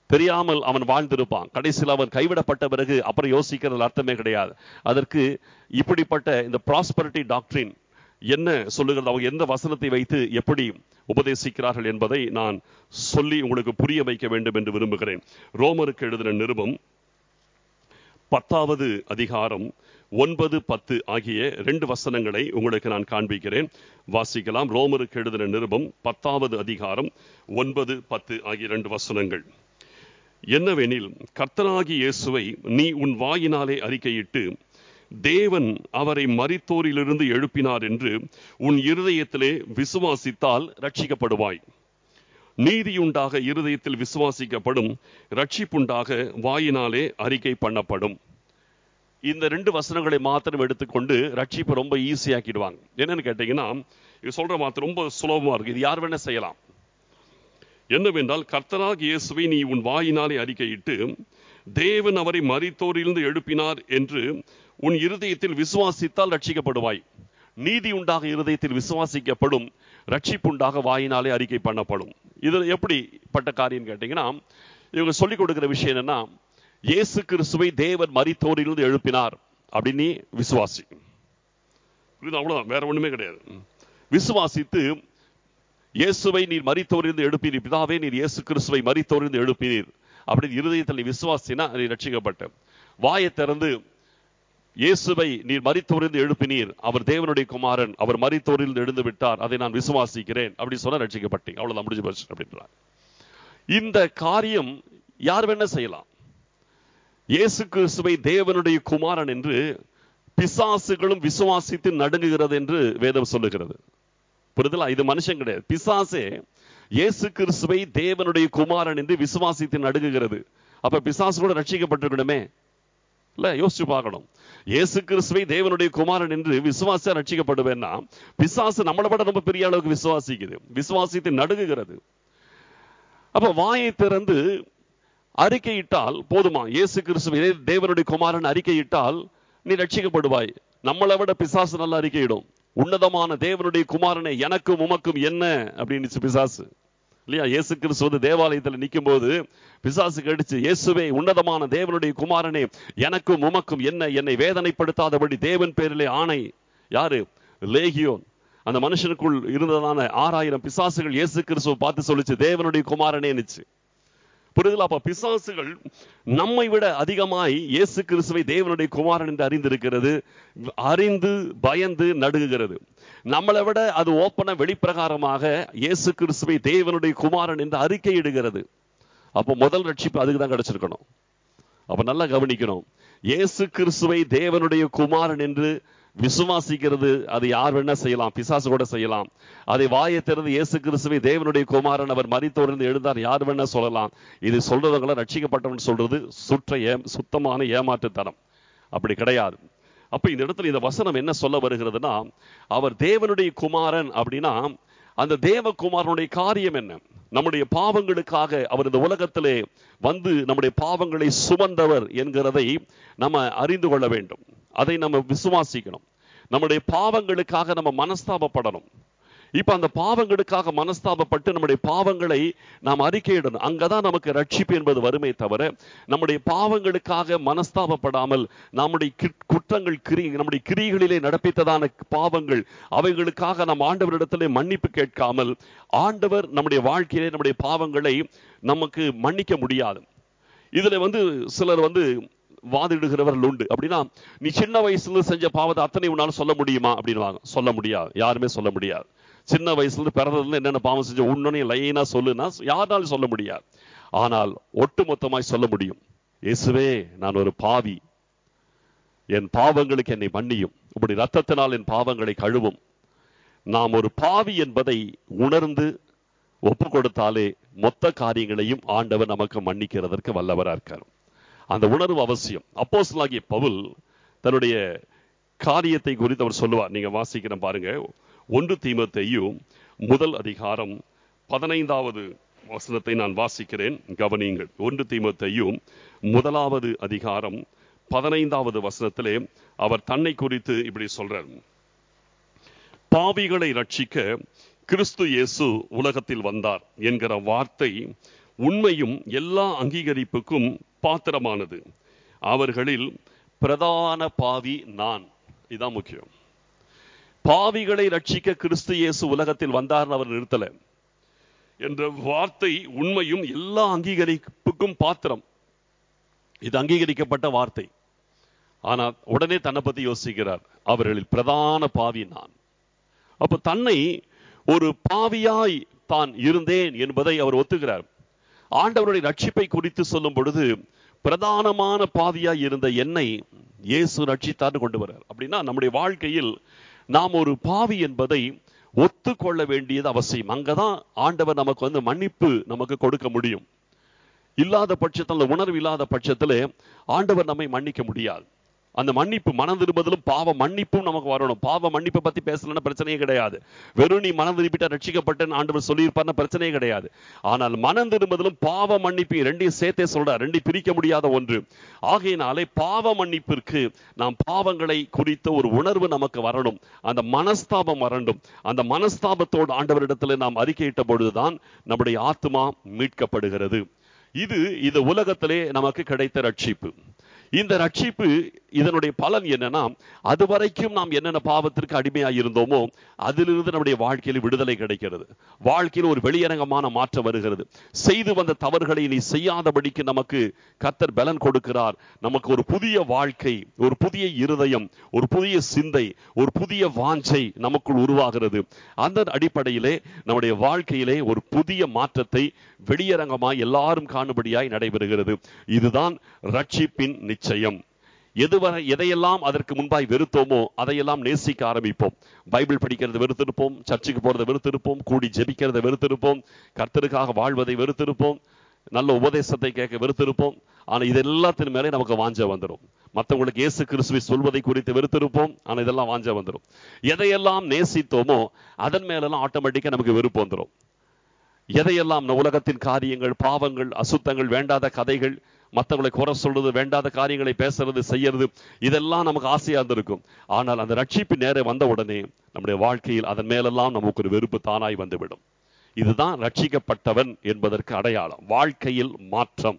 தெரியாமல் அவன் வாழ்ந்திருப்பான் கடைசியில் அவன் கைவிடப்பட்ட பிறகு அப்புறம் யோசிக்கிறது அர்த்தமே கிடையாது அதற்கு இப்படிப்பட்ட இந்த ப்ராஸ்பரிட்டி டாக்டரின் என்ன சொல்லுகிறது அவங்க எந்த வசனத்தை வைத்து எப்படி உபதேசிக்கிறார்கள் என்பதை நான் சொல்லி உங்களுக்கு புரிய வைக்க வேண்டும் என்று விரும்புகிறேன் ரோமருக்கு எழுதின நிருபம் பத்தாவது அதிகாரம் ஒன்பது பத்து ஆகிய ரெண்டு வசனங்களை உங்களுக்கு நான் காண்பிக்கிறேன் வாசிக்கலாம் ரோமருக்கு எழுதின நிருபம் பத்தாவது அதிகாரம் ஒன்பது பத்து ஆகிய ரெண்டு வசனங்கள் என்னவெனில் கர்த்தராகி இயேசுவை நீ உன் வாயினாலே அறிக்கையிட்டு தேவன் அவரை மரித்தோரிலிருந்து எழுப்பினார் என்று உன் இருதயத்திலே விசுவாசித்தால் ரட்சிக்கப்படுவாய் நீதியுண்டாக இருதயத்தில் விசுவாசிக்கப்படும் ரட்சிப்புண்டாக வாயினாலே அறிக்கை பண்ணப்படும் இந்த ரெண்டு வசனங்களை மாத்திரம் எடுத்துக்கொண்டு ரட்சிப்பை ரொம்ப ஈஸியாக்கிடுவாங்க என்னன்னு கேட்டீங்கன்னா இது சொல்ற மாத்திரம் ரொம்ப சுலபமா இருக்கு இது யார் வேணா செய்யலாம் என்னவென்றால் கர்த்தராக இயேசுவை நீ உன் வாயினாலே அறிக்கையிட்டு தேவன் அவரை மரித்தோரிலிருந்து எழுப்பினார் என்று உன் இருதயத்தில் விசுவாசித்தால் ரட்சிக்கப்படுவாய் நீதி உண்டாக இருதயத்தில் விசுவாசிக்கப்படும் ரட்சிப்புண்டாக வாயினாலே அறிக்கை பண்ணப்படும் இது எப்படிப்பட்ட காரியம் கேட்டீங்கன்னா இவங்க சொல்லிக் கொடுக்கிற விஷயம் என்னன்னா இயேசு கிறிஸ்துவை தேவன் மரித்தோரிலிருந்து எழுப்பினார் அப்படின்னு விசுவாசி இது அவ்வளவுதான் வேற ஒண்ணுமே கிடையாது விசுவாசித்து இயேசுவை நீர் மரித்தோரிலிருந்து எழுப்பினீர் பிதாவே நீர் இயேசு கிறிஸ்துவை மரித்தோரிலிருந்து எழுப்பினீர் அப்படின்னு இருதயத்தில் நீ விசுவாசினா நீ ரட்சிக்கப்பட்ட வாயை திறந்து இயேசுவை நீர் மரித்தோரிலிருந்து எழுப்பினீர் அவர் தேவனுடைய குமாரன் அவர் மரித்தோரிலிருந்து எழுந்து விட்டார் அதை நான் விசுவாசிக்கிறேன் அப்படி சொன்னா ரட்சிக்கப்பட்டீங்க அவ்வளவுதான் முடிஞ்சு போச்சு அப்படின்றார் இந்த காரியம் யார் வேணா செய்யலாம் இயேசு கிறிஸ்துவை தேவனுடைய குமாரன் என்று பிசாசுகளும் விசுவாசித்து நடுங்குகிறது என்று வேதம் சொல்லுகிறது புரிதலா இது மனுஷன் கிடையாது பிசாசே இயேசு கிறிஸ்துவை தேவனுடைய குமாரன் என்று விசுவாசித்து நடுங்குகிறது அப்ப பிசாசு கூட ரட்சிக்கப்பட்டிருக்கணுமே இல்ல யோசிச்சு பார்க்கணும் இயேசு கிறிஸ்துவை தேவனுடைய குமாரன் என்று விசுவாச ரட்சிக்கப்படுவேன்னா பிசாசு நம்மளை விட ரொம்ப பெரிய அளவுக்கு விசுவாசிக்குது விசுவாசித்து நடுங்குகிறது அப்ப வாயை திறந்து அறிக்கையிட்டால் போதுமா இயேசு கிறிஸ்துவை தேவனுடைய குமாரன் அறிக்கையிட்டால் நீ ரட்சிக்கப்படுவாய் நம்மளை விட பிசாசு நல்லா அறிக்கையிடும் உன்னதமான தேவனுடைய குமாரனை எனக்கும் உமக்கும் என்ன அப்படின்னு பிசாசு இல்லையா இயேசு கிறிஸ்து வந்து தேவாலயத்தில் நிற்கும் போது பிசாசு கடிச்சு இயேசுவே உன்னதமான தேவனுடைய குமாரனே எனக்கும் உமக்கும் என்ன என்னை வேதனைப்படுத்தாதபடி தேவன் பேரிலே ஆணை யாரு லேகியோன் அந்த மனுஷனுக்குள் இருந்ததான ஆறாயிரம் பிசாசுகள் இயேசு கிறிஸ்துவை பார்த்து சொல்லிச்சு தேவனுடைய குமாரனே நிச்சு புரிதலா அப்ப பிசாசுகள் நம்மை விட அதிகமாய் இயேசு கிறிஸ்துவை தேவனுடைய குமாரன் என்று அறிந்திருக்கிறது அறிந்து பயந்து நடுங்குகிறது நம்மளை விட அது ஓப்பன வெளிப்பிரகாரமாக இயேசு கிறிஸ்துவை தேவனுடைய குமாரன் என்று அறிக்கையிடுகிறது அப்போ முதல் ரட்சிப்பு அதுக்கு தான் கிடைச்சிருக்கணும் அப்ப நல்லா கவனிக்கணும் இயேசு கிறிஸ்துவை தேவனுடைய குமாரன் என்று விசுவாசிக்கிறது அது யார் வேணா செய்யலாம் பிசாசு கூட செய்யலாம் அதை வாயை திறந்து இயேசு கிறிஸ்துவை தேவனுடைய குமாரன் அவர் மறித்தோர்ந்து எழுந்தார் யார் வேணா சொல்லலாம் இது சொல்றவங்கள ரட்சிக்கப்பட்டவன் சொல்றது சுற்ற ஏ சுத்தமான ஏமாற்றுத்தனம் அப்படி கிடையாது அப்ப இந்த இடத்துல இந்த வசனம் என்ன சொல்ல வருகிறதுனா அவர் தேவனுடைய குமாரன் அப்படின்னா அந்த தேவகுமாரனுடைய காரியம் என்ன நம்முடைய பாவங்களுக்காக அவர் இந்த உலகத்திலே வந்து நம்முடைய பாவங்களை சுமந்தவர் என்கிறதை நம்ம அறிந்து கொள்ள வேண்டும் அதை நம்ம விசுவாசிக்கணும் நம்முடைய பாவங்களுக்காக நம்ம மனஸ்தாபப்படணும் இப்ப அந்த பாவங்களுக்காக மனஸ்தாபப்பட்டு நம்முடைய பாவங்களை நாம் அறிக்கையிடணும் அங்கதான் நமக்கு ரட்சிப்பு என்பது வருமே தவிர நம்முடைய பாவங்களுக்காக மனஸ்தாபப்படாமல் நம்முடைய குற்றங்கள் கிரி நம்முடைய கிரிகளிலே நடப்பித்ததான பாவங்கள் அவைகளுக்காக நாம் ஆண்டவரிடத்திலே மன்னிப்பு கேட்காமல் ஆண்டவர் நம்முடைய வாழ்க்கையிலே நம்முடைய பாவங்களை நமக்கு மன்னிக்க முடியாது இதுல வந்து சிலர் வந்து வாதிடுகிறவர்கள் உண்டு அப்படின்னா நீ சின்ன வயசுல செஞ்ச பாவத்தை அத்தனை உன்னால சொல்ல முடியுமா அப்படின்னு சொல்ல முடியாது யாருமே சொல்ல முடியாது சின்ன வயசுல இருந்து பிறந்ததுல என்னென்ன பாவம் செஞ்ச உன்னே லைனா சொல்லுனா யாராலும் சொல்ல முடியாது ஆனால் ஒட்டுமொத்தமாய் சொல்ல முடியும் இயேசுவே நான் ஒரு பாவி என் பாவங்களுக்கு என்னை மன்னியும் இப்படி ரத்தத்தினால் என் பாவங்களை கழுவும் நாம் ஒரு பாவி என்பதை உணர்ந்து ஒப்பு கொடுத்தாலே மொத்த காரியங்களையும் ஆண்டவர் நமக்கு மன்னிக்கிறதற்கு வல்லவரா இருக்கார் அந்த உணர்வு அவசியம் அப்போஸ்லாகிய பவுல் தன்னுடைய காரியத்தை குறித்து அவர் சொல்லுவார் நீங்க வாசிக்கிற பாருங்க ஒன்று தீமத்தையும் முதல் அதிகாரம் பதினைந்தாவது வசனத்தை நான் வாசிக்கிறேன் கவனியுங்கள் ஒன்று தீமத்தையும் முதலாவது அதிகாரம் பதினைந்தாவது வசனத்திலே அவர் தன்னை குறித்து இப்படி சொல்றார் பாவிகளை ரட்சிக்க கிறிஸ்து இயேசு உலகத்தில் வந்தார் என்கிற வார்த்தை உண்மையும் எல்லா அங்கீகரிப்புக்கும் பாத்திரமானது அவர்களில் பிரதான பாவி நான் இதான் முக்கியம் பாவிகளை ரட்சிக்க கிறிஸ்து இயேசு உலகத்தில் வந்தார்னு அவர் நிறுத்தல என்ற வார்த்தை உண்மையும் எல்லா அங்கீகரிப்புக்கும் பாத்திரம் இது அங்கீகரிக்கப்பட்ட வார்த்தை ஆனால் உடனே தன்னை பத்தி யோசிக்கிறார் அவர்களில் பிரதான பாவி நான் அப்ப தன்னை ஒரு பாவியாய் தான் இருந்தேன் என்பதை அவர் ஒத்துக்கிறார் ஆண்டவருடைய ரட்சிப்பை குறித்து சொல்லும் பொழுது பிரதானமான பாவியாய் இருந்த என்னை இயேசு ரட்சித்தார்னு கொண்டு வர்றார் அப்படின்னா நம்முடைய வாழ்க்கையில் நாம் ஒரு பாவி என்பதை ஒத்துக்கொள்ள வேண்டியது அவசியம் அங்கதான் ஆண்டவர் நமக்கு வந்து மன்னிப்பு நமக்கு கொடுக்க முடியும் இல்லாத பட்சத்தில் உணர்வு இல்லாத பட்சத்தில் ஆண்டவர் நம்மை மன்னிக்க முடியாது அந்த மன்னிப்பு மனம் திரும்பதிலும் பாவ மன்னிப்பும் நமக்கு வரணும் பாவ மன்னிப்பை பத்தி பேசலன்னா பிரச்சனையே கிடையாது வெறும் நீ மனம் திரும்பிட்ட ரட்சிக்கப்பட்டேன்னு ஆண்டவர் சொல்லியிருப்பார்னு பிரச்சனையே கிடையாது ஆனால் மனம் திரும்பதிலும் பாவ மன்னிப்பு ரெண்டையும் சேர்த்தே சொல்றார் ரெண்டையும் பிரிக்க முடியாத ஒன்று ஆகையினாலே பாவ மன்னிப்பிற்கு நாம் பாவங்களை குறித்த ஒரு உணர்வு நமக்கு வரணும் அந்த மனஸ்தாபம் வரணும் அந்த மனஸ்தாபத்தோடு ஆண்டவரிடத்துல நாம் அறிக்கையிட்ட பொழுதுதான் நம்முடைய ஆத்மா மீட்கப்படுகிறது இது இது உலகத்திலே நமக்கு கிடைத்த ரட்சிப்பு இந்த ரட்சிப்பு இதனுடைய பலன் என்னன்னா அது வரைக்கும் நாம் என்னென்ன பாவத்திற்கு அடிமையாக இருந்தோமோ அதிலிருந்து நம்முடைய வாழ்க்கையில் விடுதலை கிடைக்கிறது வாழ்க்கையில் ஒரு வெளியரங்கமான மாற்றம் வருகிறது செய்து வந்த தவறுகளை நீ செய்யாதபடிக்கு நமக்கு கத்தர் பலன் கொடுக்கிறார் நமக்கு ஒரு புதிய வாழ்க்கை ஒரு புதிய இருதயம் ஒரு புதிய சிந்தை ஒரு புதிய வாஞ்சை நமக்குள் உருவாகிறது அந்த அடிப்படையிலே நம்முடைய வாழ்க்கையிலே ஒரு புதிய மாற்றத்தை வெளியரங்கமாய் எல்லாரும் காணும்படியாய் நடைபெறுகிறது இதுதான் ரட்சிப்பின் நிச்சயம் எதுவரை எதையெல்லாம் அதற்கு முன்பாய் வெறுத்தோமோ அதையெல்லாம் நேசிக்க ஆரம்பிப்போம் பைபிள் படிக்கிறத வெறுத்திருப்போம் சர்ச்சுக்கு போறதை வெறுத்திருப்போம் கூடி ஜெபிக்கிறத வெறுத்திருப்போம் கர்த்தருக்காக வாழ்வதை வெறுத்திருப்போம் நல்ல உபதேசத்தை கேட்க வெறுத்திருப்போம் ஆனா இது எல்லாத்தின் மேலே நமக்கு வாஞ்ச வந்துடும் மற்றவங்களுக்கு இயேசு கிறிஸ்துவை சொல்வதை குறித்து வெறுத்திருப்போம் ஆனா இதெல்லாம் வாஞ்ச வந்துடும் எதையெல்லாம் நேசித்தோமோ அதன் மேலெல்லாம் ஆட்டோமேட்டிக்கா நமக்கு வெறுப்பு வந்துடும் எதையெல்லாம் இந்த உலகத்தின் காரியங்கள் பாவங்கள் அசுத்தங்கள் வேண்டாத கதைகள் மற்றவங்களை குறை சொல்றது வேண்டாத காரியங்களை பேசுறது செய்யறது இதெல்லாம் நமக்கு ஆசையா இருந்திருக்கும் ஆனால் அந்த ரட்சிப்பு நேரம் வந்த உடனே நம்முடைய வாழ்க்கையில் அதன் மேலெல்லாம் நமக்கு ஒரு வெறுப்பு தானாய் வந்துவிடும் இதுதான் ரட்சிக்கப்பட்டவன் என்பதற்கு அடையாளம் வாழ்க்கையில் மாற்றம்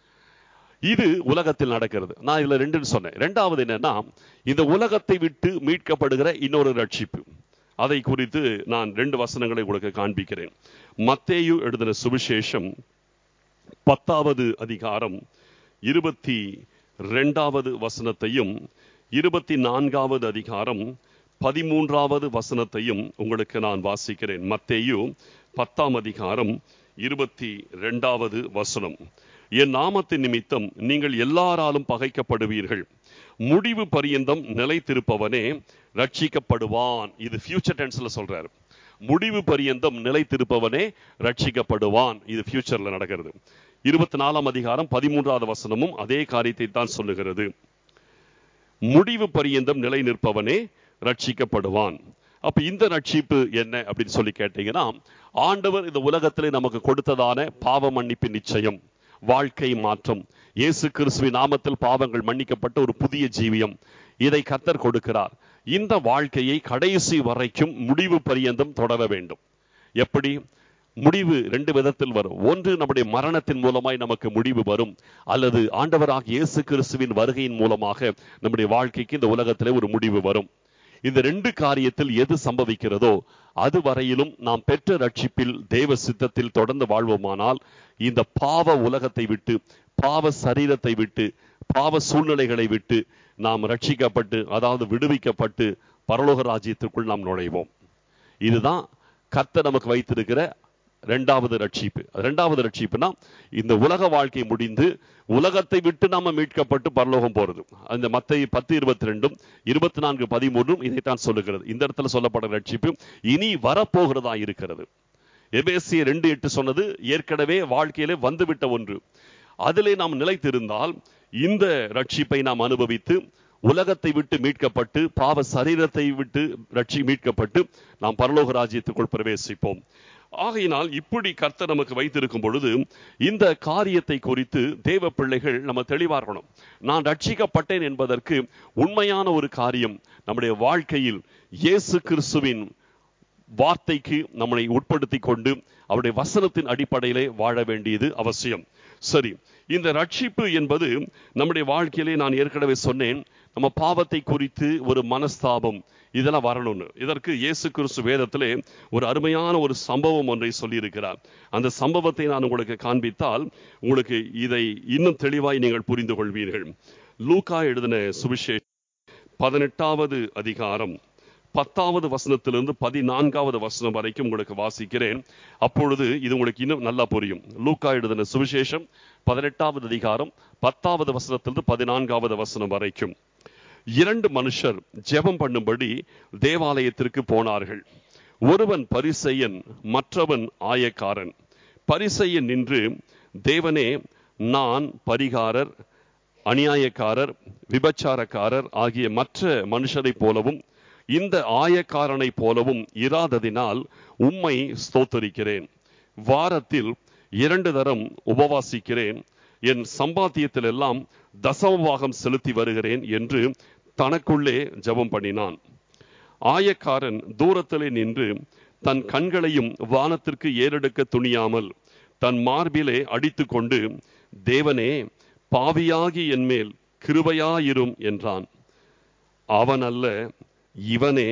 இது உலகத்தில் நடக்கிறது நான் இதுல ரெண்டுன்னு சொன்னேன் ரெண்டாவது என்னன்னா இந்த உலகத்தை விட்டு மீட்கப்படுகிற இன்னொரு ரட்சிப்பு அதை குறித்து நான் ரெண்டு வசனங்களை உங்களுக்கு காண்பிக்கிறேன் மத்தேயு எழுதின சுவிசேஷம் பத்தாவது அதிகாரம் இருபத்தி ரெண்டாவது வசனத்தையும் இருபத்தி நான்காவது அதிகாரம் பதிமூன்றாவது வசனத்தையும் உங்களுக்கு நான் வாசிக்கிறேன் மத்தேயு பத்தாம் அதிகாரம் இருபத்தி ரெண்டாவது வசனம் என் நாமத்தின் நிமித்தம் நீங்கள் எல்லாராலும் பகைக்கப்படுவீர்கள் முடிவு பரியந்தம் நிலைத்திருப்பவனே ரட்சிக்கப்படுவான் இது ஃபியூச்சர் டென்ஸ்ல சொல்றாரு முடிவு பரியந்தம் நிலைத்திருப்பவனே ரட்சிக்கப்படுவான் இது ஃபியூச்சர்ல நடக்கிறது இருபத்தி நாலாம் அதிகாரம் பதிமூன்றாவது வசனமும் அதே காரியத்தை தான் சொல்லுகிறது முடிவு பரியந்தம் நிலை நிற்பவனே ரட்சிக்கப்படுவான் அப்ப இந்த ரட்சிப்பு என்ன அப்படின்னு சொல்லி கேட்டீங்கன்னா ஆண்டவர் இந்த உலகத்திலே நமக்கு கொடுத்ததான பாவ மன்னிப்பு நிச்சயம் வாழ்க்கை மாற்றம் இயேசு கிறிஸ்துவின் நாமத்தில் பாவங்கள் மன்னிக்கப்பட்ட ஒரு புதிய ஜீவியம் இதை கத்தர் கொடுக்கிறார் இந்த வாழ்க்கையை கடைசி வரைக்கும் முடிவு பரியந்தம் தொடர வேண்டும் எப்படி முடிவு ரெண்டு விதத்தில் வரும் ஒன்று நம்முடைய மரணத்தின் மூலமாய் நமக்கு முடிவு வரும் அல்லது ஆண்டவராக இயேசு கிறிஸ்துவின் வருகையின் மூலமாக நம்முடைய வாழ்க்கைக்கு இந்த உலகத்திலே ஒரு முடிவு வரும் இந்த ரெண்டு காரியத்தில் எது சம்பவிக்கிறதோ அது வரையிலும் நாம் பெற்ற ரட்சிப்பில் தேவ சித்தத்தில் தொடர்ந்து வாழ்வோமானால் இந்த பாவ உலகத்தை விட்டு பாவ சரீரத்தை விட்டு பாவ சூழ்நிலைகளை விட்டு நாம் ரட்சிக்கப்பட்டு அதாவது விடுவிக்கப்பட்டு பரலோக ராஜ்யத்திற்குள் நாம் நுழைவோம் இதுதான் கர்த்தர் நமக்கு வைத்திருக்கிற ரெண்டாவது ரட்சிப்பு ரெண்டாவது ரட்சிப்புனா இந்த உலக வாழ்க்கை முடிந்து உலகத்தை விட்டு நாம மீட்கப்பட்டு பரலோகம் போறது அந்த மத்த பத்து இருபத்தி ரெண்டும் இருபத்தி நான்கு பதிமூன்றும் இதைத்தான் சொல்லுகிறது இந்த இடத்துல சொல்லப்படுற ரட்சிப்பு இனி வரப்போகிறதா இருக்கிறது எபேசிய ரெண்டு எட்டு சொன்னது ஏற்கனவே வாழ்க்கையிலே வந்துவிட்ட ஒன்று அதிலே நாம் நிலைத்திருந்தால் இந்த ரட்சிப்பை நாம் அனுபவித்து உலகத்தை விட்டு மீட்கப்பட்டு பாவ சரீரத்தை விட்டு ரட்சி மீட்கப்பட்டு நாம் பரலோக ராஜ்யத்துக்குள் பிரவேசிப்போம் ஆகையினால் இப்படி கர்த்தர் நமக்கு வைத்திருக்கும் பொழுது இந்த காரியத்தை குறித்து தேவ பிள்ளைகள் நம்ம தெளிவா இருக்கணும் நான் ரட்சிக்கப்பட்டேன் என்பதற்கு உண்மையான ஒரு காரியம் நம்முடைய வாழ்க்கையில் இயேசு கிறிஸ்துவின் வார்த்தைக்கு நம்மளை உட்படுத்தி கொண்டு அவருடைய வசனத்தின் அடிப்படையிலே வாழ வேண்டியது அவசியம் சரி இந்த ரட்சிப்பு என்பது நம்முடைய வாழ்க்கையிலே நான் ஏற்கனவே சொன்னேன் நம்ம பாவத்தை குறித்து ஒரு மனஸ்தாபம் இதெல்லாம் வரணும்னு இதற்கு இயேசு கிறிஸ்து வேதத்திலே ஒரு அருமையான ஒரு சம்பவம் ஒன்றை சொல்லியிருக்கிறார் அந்த சம்பவத்தை நான் உங்களுக்கு காண்பித்தால் உங்களுக்கு இதை இன்னும் தெளிவாய் நீங்கள் புரிந்து கொள்வீர்கள் லூக்கா எழுதின சுவிசேஷ பதினெட்டாவது அதிகாரம் பத்தாவது வசனத்திலிருந்து பதினான்காவது வசனம் வரைக்கும் உங்களுக்கு வாசிக்கிறேன் அப்பொழுது இது உங்களுக்கு இன்னும் நல்லா புரியும் லூக்கா எழுதின சுவிசேஷம் பதினெட்டாவது அதிகாரம் பத்தாவது வசனத்திலிருந்து பதினான்காவது வசனம் வரைக்கும் இரண்டு மனுஷர் ஜெபம் பண்ணும்படி தேவாலயத்திற்கு போனார்கள் ஒருவன் பரிசெயன் மற்றவன் ஆயக்காரன் பரிசெயன் நின்று தேவனே நான் பரிகாரர் அநியாயக்காரர் விபச்சாரக்காரர் ஆகிய மற்ற மனுஷரைப் போலவும் இந்த ஆயக்காரனை போலவும் இராததினால் உம்மை ஸ்தோத்தரிக்கிறேன் வாரத்தில் இரண்டு தரம் உபவாசிக்கிறேன் என் சம்பாத்தியத்தில் எல்லாம் தசமபாகம் செலுத்தி வருகிறேன் என்று தனக்குள்ளே ஜெபம் பண்ணினான் ஆயக்காரன் தூரத்திலே நின்று தன் கண்களையும் வானத்திற்கு ஏறெடுக்க துணியாமல் தன் மார்பிலே அடித்துக்கொண்டு தேவனே பாவியாகி என்மேல் கிருபையாயிரும் என்றான் அவன் அல்ல இவனே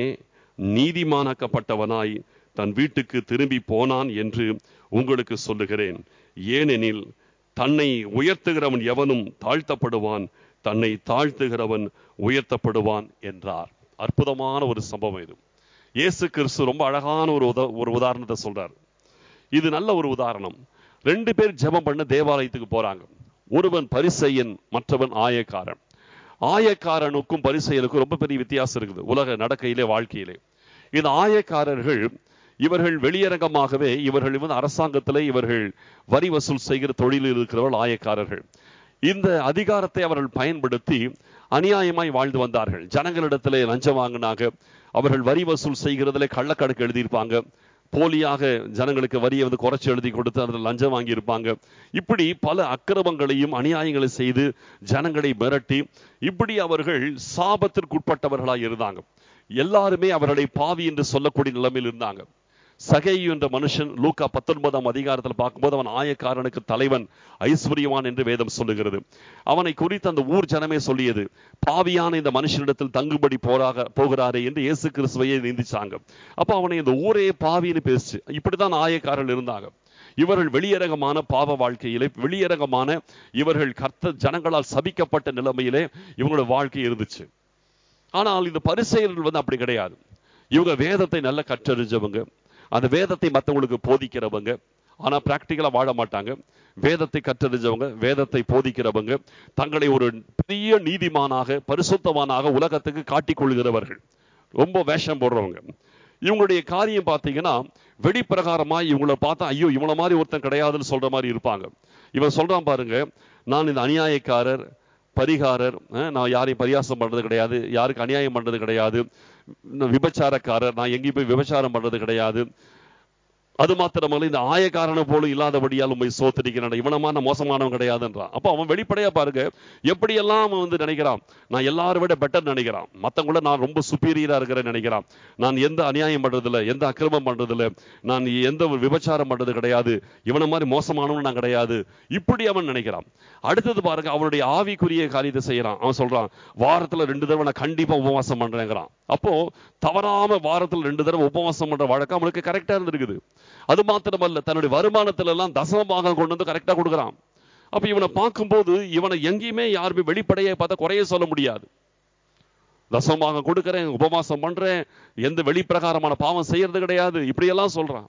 நீதிமானாக்கப்பட்டவனாய் தன் வீட்டுக்கு திரும்பி போனான் என்று உங்களுக்கு சொல்லுகிறேன் ஏனெனில் தன்னை உயர்த்துகிறவன் எவனும் தாழ்த்தப்படுவான் தன்னை தாழ்த்துகிறவன் உயர்த்தப்படுவான் என்றார் அற்புதமான ஒரு சம்பவம் இது இயேசு கிறிஸ்து ரொம்ப அழகான ஒரு உத ஒரு உதாரணத்தை சொல்றார் இது நல்ல ஒரு உதாரணம் ரெண்டு பேர் ஜெபம் பண்ண தேவாலயத்துக்கு போறாங்க ஒருவன் பரிசெயன் மற்றவன் ஆயக்காரன் ஆயக்காரனுக்கும் பரிசெயனுக்கும் ரொம்ப பெரிய வித்தியாசம் இருக்குது உலக நடக்கையிலே வாழ்க்கையிலே இந்த ஆயக்காரர்கள் இவர்கள் வெளியரங்கமாகவே இவர்கள் வந்து அரசாங்கத்திலே இவர்கள் வரி வசூல் செய்கிற தொழிலில் இருக்கிறவர்கள் ஆயக்காரர்கள் இந்த அதிகாரத்தை அவர்கள் பயன்படுத்தி அநியாயமாய் வாழ்ந்து வந்தார்கள் ஜனங்களிடத்திலே லஞ்சம் வாங்கினாங்க அவர்கள் வரி வசூல் செய்கிறதுல கள்ளக்கணக்கு எழுதியிருப்பாங்க போலியாக ஜனங்களுக்கு வரியை வந்து குறைச்சி எழுதி கொடுத்து அதில் லஞ்சம் வாங்கியிருப்பாங்க இப்படி பல அக்கிரமங்களையும் அநியாயங்களை செய்து ஜனங்களை மிரட்டி இப்படி அவர்கள் சாபத்திற்குட்பட்டவர்களாக இருந்தாங்க எல்லாருமே அவர்களை பாவி என்று சொல்லக்கூடிய நிலைமையில் இருந்தாங்க சகையு என்ற மனுஷன் லூக்கா பத்தொன்பதாம் அதிகாரத்தில் பார்க்கும்போது அவன் ஆயக்காரனுக்கு தலைவன் ஐஸ்வர்யவான் என்று வேதம் சொல்லுகிறது அவனை குறித்து அந்த ஊர் ஜனமே சொல்லியது பாவியான இந்த மனுஷனிடத்தில் தங்குபடி போறாக போகிறாரே என்று இயேசு கிறிஸ்துவையே நிந்திச்சாங்க அப்ப அவனை இந்த ஊரே பாவின்னு பேசு இப்படித்தான் ஆயக்காரர்கள் இருந்தாங்க இவர்கள் வெளியரங்கமான பாவ வாழ்க்கையிலே வெளியரங்கமான இவர்கள் கர்த்த ஜனங்களால் சபிக்கப்பட்ட நிலைமையிலே இவங்களோட வாழ்க்கை இருந்துச்சு ஆனால் இந்த பரிசெயர்கள் வந்து அப்படி கிடையாது இவங்க வேதத்தை நல்லா கற்றறிஞ்சவங்க அந்த வேதத்தை மற்றவங்களுக்கு போதிக்கிறவங்க ஆனா பிராக்டிக்கலா வாழ மாட்டாங்க வேதத்தை கற்றறிஞ்சவங்க வேதத்தை போதிக்கிறவங்க தங்களை ஒரு பெரிய நீதிமானாக பரிசுத்தவானாக உலகத்துக்கு காட்டிக் கொள்கிறவர்கள் ரொம்ப வேஷம் போடுறவங்க இவங்களுடைய காரியம் பார்த்தீங்கன்னா வெளிப்பிரகாரமா இவங்களை பார்த்தா ஐயோ இவங்கள மாதிரி ஒருத்தன் கிடையாதுன்னு சொல்ற மாதிரி இருப்பாங்க இவன் சொல்றான் பாருங்க நான் இந்த அநியாயக்காரர் பரிகாரர் அஹ், நான் யாரையும் பரியாசம் பண்றது கிடையாது யாருக்கு அநியாயம் பண்றது கிடையாது நான் விபச்சாரக்காரர் நான் எங்கேயும் போய் விபச்சாரம் பண்றது கிடையாது அது மாத்திரமல்ல இந்த ஆயக்காரனை போல இல்லாதபடியால் உண்மை சோத்தரிக்கிறான் இவனமான மோசமானவன் கிடையாதுன்றான் அப்போ அவன் வெளிப்படையா பாருங்க எப்படியெல்லாம் அவன் வந்து நினைக்கிறான் நான் எல்லாரும் விட பெட்டர் நினைக்கிறான் மத்தவங்கள நான் ரொம்ப சுப்பீரியரா இருக்கிறேன்னு நினைக்கிறான் நான் எந்த அநியாயம் பண்றதில்ல எந்த அக்கிரமம் பண்றதில்ல நான் எந்த ஒரு விபச்சாரம் பண்றது கிடையாது இவனை மாதிரி மோசமானவன் நான் கிடையாது இப்படி அவன் நினைக்கிறான் அடுத்தது பாருங்க அவனுடைய ஆவிக்குரிய காரியத்தை செய்யறான் அவன் சொல்றான் வாரத்துல ரெண்டு தடவை நான் கண்டிப்பா உபவாசம் பண்றேங்கிறான் அப்போ தவறாம வாரத்துல ரெண்டு தடவை உபவாசம் பண்ற வழக்கம் அவனுக்கு கரெக்டா இருந்திருக்குது அது மாத்திரமல்ல தன்னுடைய வருமானத்துல எல்லாம் தசமபாகம் கொண்டு வந்து கரெக்டா கொடுக்குறான் அப்ப இவனை பார்க்கும்போது இவனை எங்கேயுமே யாருமே வெளிப்படையை பார்த்தா குறைய சொல்ல முடியாது தசமபாகம் கொடுக்கிறேன் உபவாசம் பண்றேன் எந்த வெளிப்பிரகாரமான பாவம் செய்யறது கிடையாது இப்படியெல்லாம் சொல்றான்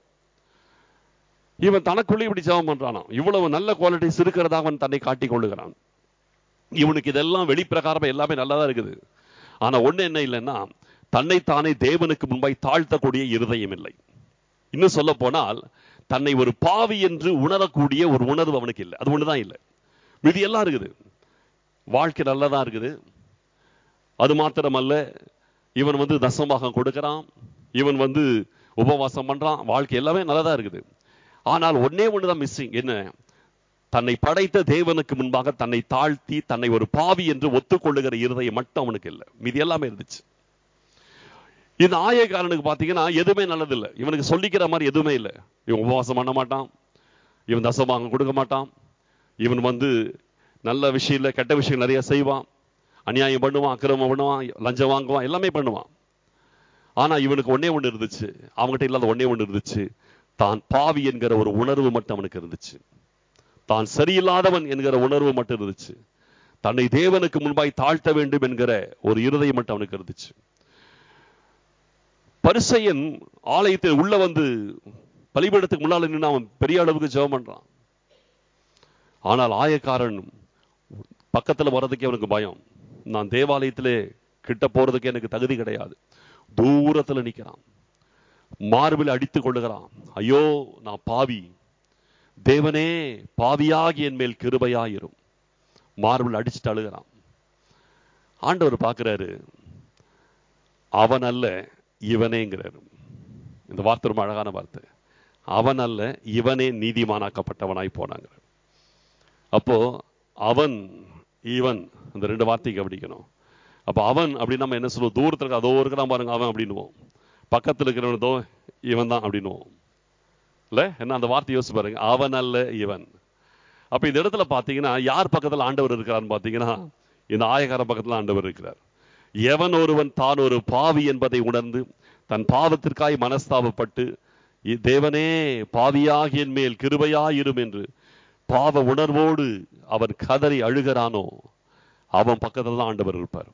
இவன் தனக்குள்ளே இப்படி ஜெபம் பண்றானா இவ்வளவு நல்ல குவாலிட்டிஸ் இருக்கிறதா அவன் தன்னை காட்டிக் கொள்ளுகிறான் இவனுக்கு இதெல்லாம் வெளிப்பிரகாரமா எல்லாமே நல்லதா இருக்குது ஆனா ஒண்ணு என்ன இல்லைன்னா தன்னைத்தானே தேவனுக்கு முன்பாய் தாழ்த்தக்கூடிய இருதயம் இல்லை இன்னும் சொல்ல போனால் தன்னை ஒரு பாவி என்று உணரக்கூடிய ஒரு உணர்வு அவனுக்கு இல்லை அது ஒண்ணுதான் இல்லை மீதி எல்லாம் இருக்குது வாழ்க்கை நல்லதா இருக்குது அது மாத்திரமல்ல இவன் வந்து தசமபாகம் கொடுக்கறான் இவன் வந்து உபவாசம் பண்றான் வாழ்க்கை எல்லாமே நல்லதா இருக்குது ஆனால் ஒன்னே ஒண்ணுதான் மிஸ்ஸிங் என்ன தன்னை படைத்த தேவனுக்கு முன்பாக தன்னை தாழ்த்தி தன்னை ஒரு பாவி என்று ஒத்துக்கொள்ளுகிற இருதயம் மட்டும் அவனுக்கு இல்லை மீதி எல்லாமே இருந்துச்சு இந்த ஆயக்காரனுக்கு பாத்தீங்கன்னா எதுவுமே நல்லதில்லை இவனுக்கு சொல்லிக்கிற மாதிரி எதுவுமே இல்லை இவன் உபவாசம் பண்ண மாட்டான் இவன் தசமாங்க கொடுக்க மாட்டான் இவன் வந்து நல்ல விஷயம் இல்லை கெட்ட விஷயம் நிறைய செய்வான் அநியாயம் பண்ணுவான் அக்கிரமம் பண்ணுவான் லஞ்சம் வாங்குவான் எல்லாமே பண்ணுவான் ஆனா இவனுக்கு ஒன்னே ஒண்ணு இருந்துச்சு அவங்ககிட்ட இல்லாத ஒன்னே ஒண்ணு இருந்துச்சு தான் பாவி என்கிற ஒரு உணர்வு மட்டும் அவனுக்கு இருந்துச்சு தான் சரியில்லாதவன் என்கிற உணர்வு மட்டும் இருந்துச்சு தன்னை தேவனுக்கு முன்பாய் தாழ்த்த வேண்டும் என்கிற ஒரு இருதயம் மட்டும் அவனுக்கு இருந்துச்சு பரிசையன் ஆலயத்தில் உள்ள வந்து பலிபீடத்துக்கு முன்னால நின்று அவன் பெரிய அளவுக்கு ஜெபம் பண்றான் ஆனால் ஆயக்காரன் பக்கத்துல வர்றதுக்கே அவனுக்கு பயம் நான் தேவாலயத்திலே கிட்ட போறதுக்கு எனக்கு தகுதி கிடையாது தூரத்துல நிக்கிறான் மார்பில் அடித்துக் கொள்ளுகிறான் ஐயோ நான் பாவி தேவனே பாவியாகி என் மேல் கிருபையாயிரும் மார்பில் அடிச்சுட்டு அழுகிறான் ஆண்டவர் பார்க்கிறாரு அவன் அல்ல இவனேங்கிறாரு இந்த வார்த்தை ரொம்ப அழகான வார்த்தை அவன் அல்ல இவனே நீதிமானாக்கப்பட்டவனாய் போனாங்க அப்போ அவன் இவன் இந்த ரெண்டு வார்த்தைக்கு கவனிக்கணும் அப்போ அவன் அப்படின்னு நம்ம என்ன சொல்லுவோம் தூரத்துல இருக்க அதோ இருக்கிறான் பாருங்க அவன் அப்படின்னுவோம் பக்கத்துல இருக்கிறவனதோ இவன் தான் அப்படின்னுவோம் இல்ல என்ன அந்த வார்த்தை யோசிச்சு பாருங்க அவன் அல்ல இவன் அப்ப இந்த இடத்துல பாத்தீங்கன்னா யார் பக்கத்துல ஆண்டவர் இருக்கிறான்னு பாத்தீங்கன்னா இந்த ஆயக்கார பக்கத்துல ஆண்டவர் இருக்கிறார் எவன் ஒருவன் தான் ஒரு பாவி என்பதை உணர்ந்து தன் பாவத்திற்காய் மனஸ்தாபப்பட்டு இ- தேவனே பாவியாகி என் மேல் கிருபையாயிரும் என்று பாவ உணர்வோடு அவன் கதறி அழுகிறானோ அவன் பக்கத்துல தான் ஆண்டவர் இருப்பார்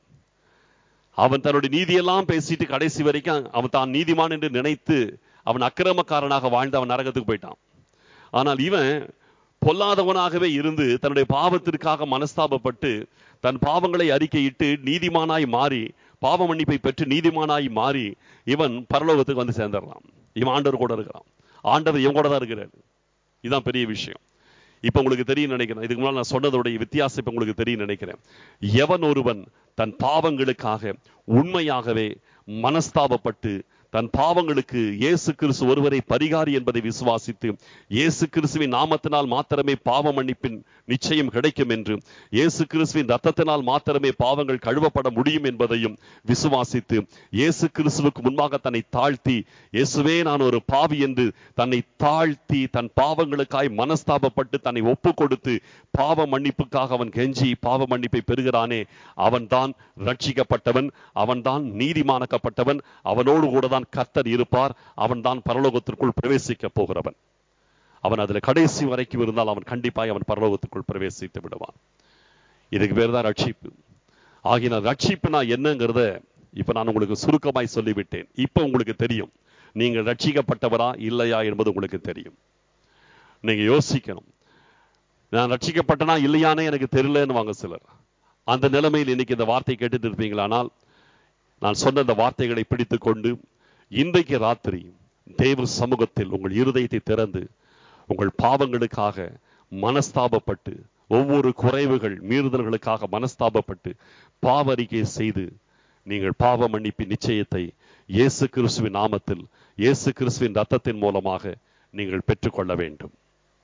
அவன் தன்னுடைய நீதியெல்லாம் பேசிட்டு கடைசி வரைக்கும் அவன் தான் நீதிமான் என்று நினைத்து அவன் அக்கிரமக்காரனாக வாழ்ந்து அவன் நரகத்துக்கு போயிட்டான் ஆனால் இவன் பொல்லாதவனாகவே இருந்து தன்னுடைய பாவத்திற்காக மனஸ்தாபப்பட்டு தன் பாவங்களை அறிக்கையிட்டு நீதிமானாய் மாறி பாவ மன்னிப்பை பெற்று நீதிமானாய் மாறி இவன் பரலோகத்துக்கு வந்து சேர்ந்துடலாம் இவன் ஆண்டவர் கூட இருக்கிறான் ஆண்டவர் இவன் கூட தான் இருக்கிறார் இதுதான் பெரிய விஷயம் இப்ப உங்களுக்கு தெரியும் நினைக்கிறேன் இதுக்கு முன்னாடி நான் சொன்னதோடைய வித்தியாசம் இப்ப உங்களுக்கு தெரியும் நினைக்கிறேன் எவன் ஒருவன் தன் பாவங்களுக்காக உண்மையாகவே மனஸ்தாபப்பட்டு தன் பாவங்களுக்கு இயேசு கிறிஸ்து ஒருவரை பரிகாரி என்பதை விசுவாசித்து இயேசு கிறிஸ்துவின் நாமத்தினால் மாத்திரமே பாவ மன்னிப்பின் நிச்சயம் கிடைக்கும் என்று இயேசு கிறிஸ்துவின் ரத்தத்தினால் மாத்திரமே பாவங்கள் கழுவப்பட முடியும் என்பதையும் விசுவாசித்து இயேசு கிறிஸ்துவுக்கு முன்பாக தன்னை தாழ்த்தி இயேசுவே நான் ஒரு பாவி என்று தன்னை தாழ்த்தி தன் பாவங்களுக்காய் மனஸ்தாபப்பட்டு தன்னை ஒப்பு கொடுத்து பாவ மன்னிப்புக்காக அவன் கெஞ்சி பாவ மன்னிப்பை பெறுகிறானே அவன்தான் ரட்சிக்கப்பட்டவன் அவன்தான் நீதிமானாக்கப்பட்டவன் அவனோடு கூட தான் கர்த்தர் இருப்பார் அவன்தான் பரலோகத்திற்குள் பிரவேசிக்க போகிறவன் அவன் அதுல கடைசி வரைக்கும் இருந்தால் அவன் கண்டிப்பாய் அவன் பரலோகத்துக்குள் பிரவேசித்து விடுவான் இதுக்கு பேர் தான் ரட்சிப்பு ஆகிய ரட்சிப்புனா என்னங்கிறத இப்ப நான் உங்களுக்கு சுருக்கமாய் சொல்லிவிட்டேன் இப்ப உங்களுக்கு தெரியும் நீங்கள் ரட்சிக்கப்பட்டவரா இல்லையா என்பது உங்களுக்கு தெரியும் நீங்க யோசிக்கணும் நான் ரட்சிக்கப்பட்டனா இல்லையானே எனக்கு தெரியலன்னு வாங்க சிலர் அந்த நிலைமையில் இன்னைக்கு இந்த வார்த்தை கேட்டுட்டு இருப்பீங்களானால் நான் சொன்ன இந்த வார்த்தைகளை பிடித்துக் கொண்டு இன்றைக்கு ராத்திரி தேவ சமூகத்தில் உங்கள் இருதயத்தை திறந்து உங்கள் பாவங்களுக்காக மனஸ்தாபப்பட்டு ஒவ்வொரு குறைவுகள் மீறுதல்களுக்காக மனஸ்தாபப்பட்டு பாவ அறிக்கை செய்து நீங்கள் பாவ மன்னிப்பின் நிச்சயத்தை இயேசு கிறிஸ்துவின் நாமத்தில் இயேசு கிறிஸ்துவின் ரத்தத்தின் மூலமாக நீங்கள் பெற்றுக்கொள்ள வேண்டும்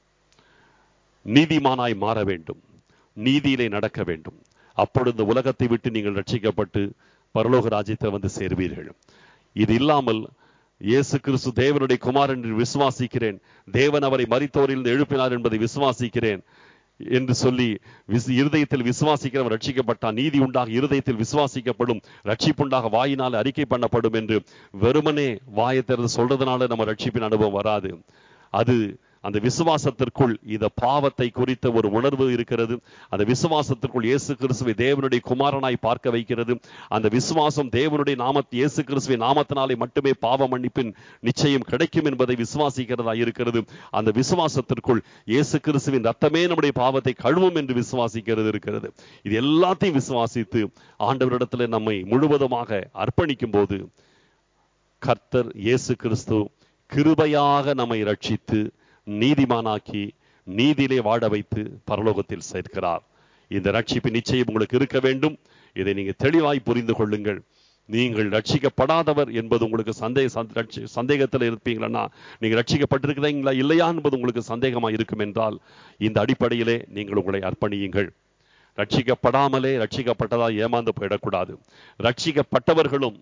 நீதிமானாய் மாற வேண்டும் நீதியிலே நடக்க வேண்டும் அப்பொழுது இந்த உலகத்தை விட்டு நீங்கள் ரட்சிக்கப்பட்டு பரலோக ராஜ்யத்தை வந்து சேர்வீர்கள் இது இல்லாமல் இயேசு கிறிஸ்து தேவனுடைய குமாரன் என்று விசுவாசிக்கிறேன் தேவன் அவரை மரித்தோரில் எழுப்பினார் என்பதை விசுவாசிக்கிறேன் என்று சொல்லி விசு இருதயத்தில் விசுவாசிக்கிறவன் ரட்சிக்கப்பட்டான் நீதி உண்டாக இருதயத்தில் விசுவாசிக்கப்படும் ரட்சிப்புண்டாக வாயினால் அறிக்கை பண்ணப்படும் என்று வெறுமனே வாயை திறந்து சொல்றதுனால நம்ம ரட்சிப்பின் அனுபவம் வராது அது அந்த விசுவாசத்திற்குள் இந்த பாவத்தை குறித்த ஒரு உணர்வு இருக்கிறது அந்த விசுவாசத்திற்குள் இயேசு கிறிஸ்துவை தேவனுடைய குமாரனாய் பார்க்க வைக்கிறது அந்த விசுவாசம் தேவனுடைய நாமத்தை இயேசு கிறிஸ்துவின் நாமத்தினாலே மட்டுமே பாவ மன்னிப்பின் நிச்சயம் கிடைக்கும் என்பதை விசுவாசிக்கிறதா இருக்கிறது அந்த விசுவாசத்திற்குள் இயேசு கிறிஸ்துவின் ரத்தமே நம்முடைய பாவத்தை கழுவும் என்று விசுவாசிக்கிறது இருக்கிறது இது எல்லாத்தையும் விசுவாசித்து ஆண்டவரிடத்தில் நம்மை முழுவதுமாக அர்ப்பணிக்கும் போது கர்த்தர் இயேசு கிறிஸ்து கிருபையாக நம்மை ரட்சித்து நீதிமானாக்கி நீதியிலே வாழ வைத்து பரலோகத்தில் சேர்க்கிறார் இந்த ரட்சிப்பு நிச்சயம் உங்களுக்கு இருக்க வேண்டும் இதை நீங்க தெளிவாய் புரிந்து கொள்ளுங்கள் நீங்கள் ரட்சிக்கப்படாதவர் என்பது உங்களுக்கு சந்தேக சந்தேகத்தில் இருப்பீங்களா நீங்க ரட்சிக்கப்பட்டிருக்கிறீங்களா இல்லையா என்பது உங்களுக்கு சந்தேகமா இருக்கும் என்றால் இந்த அடிப்படையிலே நீங்கள் உங்களை அர்ப்பணியுங்கள் ரட்சிக்கப்படாமலே ரட்சிக்கப்பட்டதா ஏமாந்து போயிடக்கூடாது ரட்சிக்கப்பட்டவர்களும்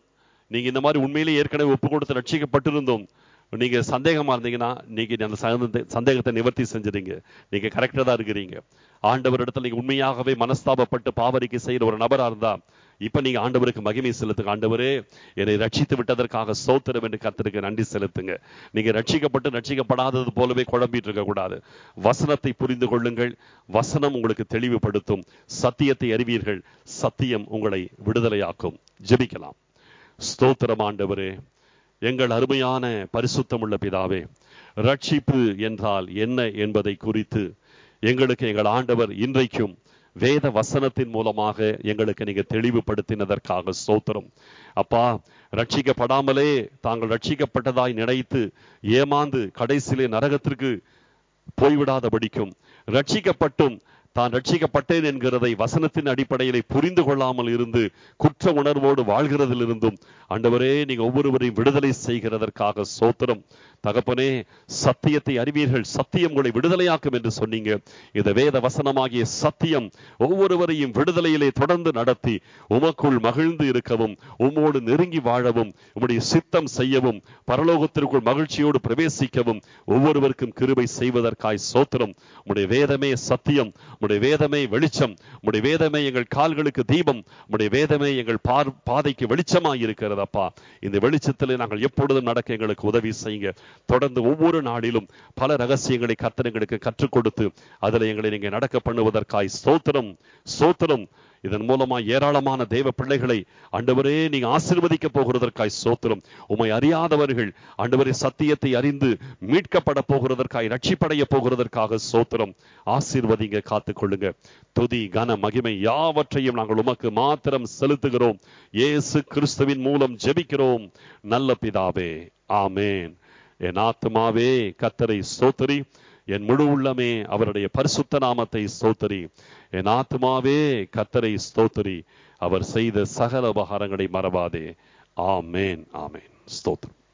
நீங்க இந்த மாதிரி உண்மையிலேயே ஏற்கனவே ஒப்பு கொடுத்து ரட்சிக்கப்பட்டிருந்தோம் நீங்க சந்தேகமா இருந்தீங்கன்னா நீங்க அந்த சந்தே- சந்தேகத்தை நிவர்த்தி செஞ்சிருங்க நீங்க கரெக்டா தான் இருக்கிறீங்க ஆண்டவர் இடத்துல நீங்க உண்மையாகவே மனஸ்தாபப்பட்டு பாவரிக்கை செய்யற ஒரு நபரா இருந்தா இப்ப நீங்க ஆண்டவருக்கு மகிமை செலுத்துங்க ஆண்டவரே என்னை ரட்சித்து விட்டதற்காக சோத்திரம் என்று கர்த்தருக்கு நன்றி செலுத்துங்க நீங்க ரட்சிக்கப்பட்டு ரட்சிக்கப்படாதது போலவே குழம்பிட்டு இருக்க கூடாது வசனத்தை புரிந்து கொள்ளுங்கள் வசனம் உங்களுக்கு தெளிவுபடுத்தும் சத்தியத்தை அறிவீர்கள் சத்தியம் உங்களை விடுதலையாக்கும் ஜெபிக்கலாம் ஸ்தோத்திரம் ஆண்டவரே எங்கள் அருமையான பரிசுத்தமுள்ள பிதாவே ரட்சிப்பு என்றால் என்ன என்பதை குறித்து எங்களுக்கு எங்கள் ஆண்டவர் இன்றைக்கும் வேத வசனத்தின் மூலமாக எங்களுக்கு நீங்க தெளிவுபடுத்தினதற்காக ஸ்தோத்திரம் அப்பா ரட்சிக்கப்படாமலே தாங்கள் ரட்சிக்கப்பட்டதாய் நினைத்து ஏமாந்து கடைசியிலே நரகத்திற்கு போய்விடாதபடிக்கும் ரட்சிக்கப்பட்டும் தான் ரட்சிக்கப்பட்டேன் என்கிறதை வசனத்தின் அடிப்படையிலே புரிந்து கொள்ளாமல் இருந்து குற்ற உணர்வோடு வாழ்கிறதிலிருந்தும் ஆண்டவரே நீங்க ஒவ்வொருவரையும் விடுதலை செய்கிறதற்காக சோத்திரம் தகப்பனே சத்தியத்தை அறிவீர்கள் சத்தியம் உங்களை விடுதலையாக்கும் என்று சொன்னீங்க இந்த வேத வசனமாகிய சத்தியம் ஒவ்வொருவரையும் விடுதலையிலே தொடர்ந்து நடத்தி உமக்குள் மகிழ்ந்து இருக்கவும் உம்மோடு நெருங்கி வாழவும் உம்முடைய சித்தம் செய்யவும் பரலோகத்திற்குள் மகிழ்ச்சியோடு பிரவேசிக்கவும் ஒவ்வொருவருக்கும் கிருபை செய்வதற்காய் சோத்திரம் உம்முடைய வேதமே சத்தியம் உம்முடைய வேதமே வெளிச்சம் உம்முடைய வேதமே எங்கள் கால்களுக்கு தீபம் உம்முடைய வேதமே எங்கள் பார் பாதைக்கு வெளிச்சமாய் இருக்கிறதப்பா இந்த வெளிச்சத்திலே நாங்கள் எப்பொழுதும் நடக்க எங்களுக்கு உதவி செய்யுங்க தொடர்ந்து ஒவ்வொரு நாளிலும் பல ரகசியங்களை கர்த்தர் எங்களுக்கு கற்றுக் கொடுத்து அதில் எங்களை நீங்க நடக்க பண்ணுவதற்காய் ஸ்தோத்திரம் ஸ்தோத்திரம் இதன் மூலமா ஏராளமான தேவ பிள்ளைகளை ஆண்டவரே நீங்க ஆசீர்வதிக்க போகிறதற்காய் சோத்திரம் உம்மை அறியாதவர்கள் ஆண்டவரே சத்தியத்தை அறிந்து மீட்கப்பட போகிறதற்காய் ரட்சிப்படைய போகிறதற்காக சோத்திரம் ஆசீர்வதிங்க காத்துக்கொள்ளுங்க துதி கன மகிமை யாவற்றையும் நாங்கள் உமக்கு மாத்திரம் செலுத்துகிறோம் இயேசு கிறிஸ்துவின் மூலம் ஜெபிக்கிறோம் நல்ல பிதாவே ஆமேன் என் ஆத்துமாவே கத்தரை ஸ்தோத்திரி என் முழு உள்ளமே அவருடைய பரிசுத்த நாமத்தை ஸ்தோத்திரி என் ஆத்துமாவே கத்தரை ஸ்தோத்திரி அவர் செய்த சகல உபகாரங்களை மறவாதே ஆமேன் ஆமேன் ஸ்தோத்திரம்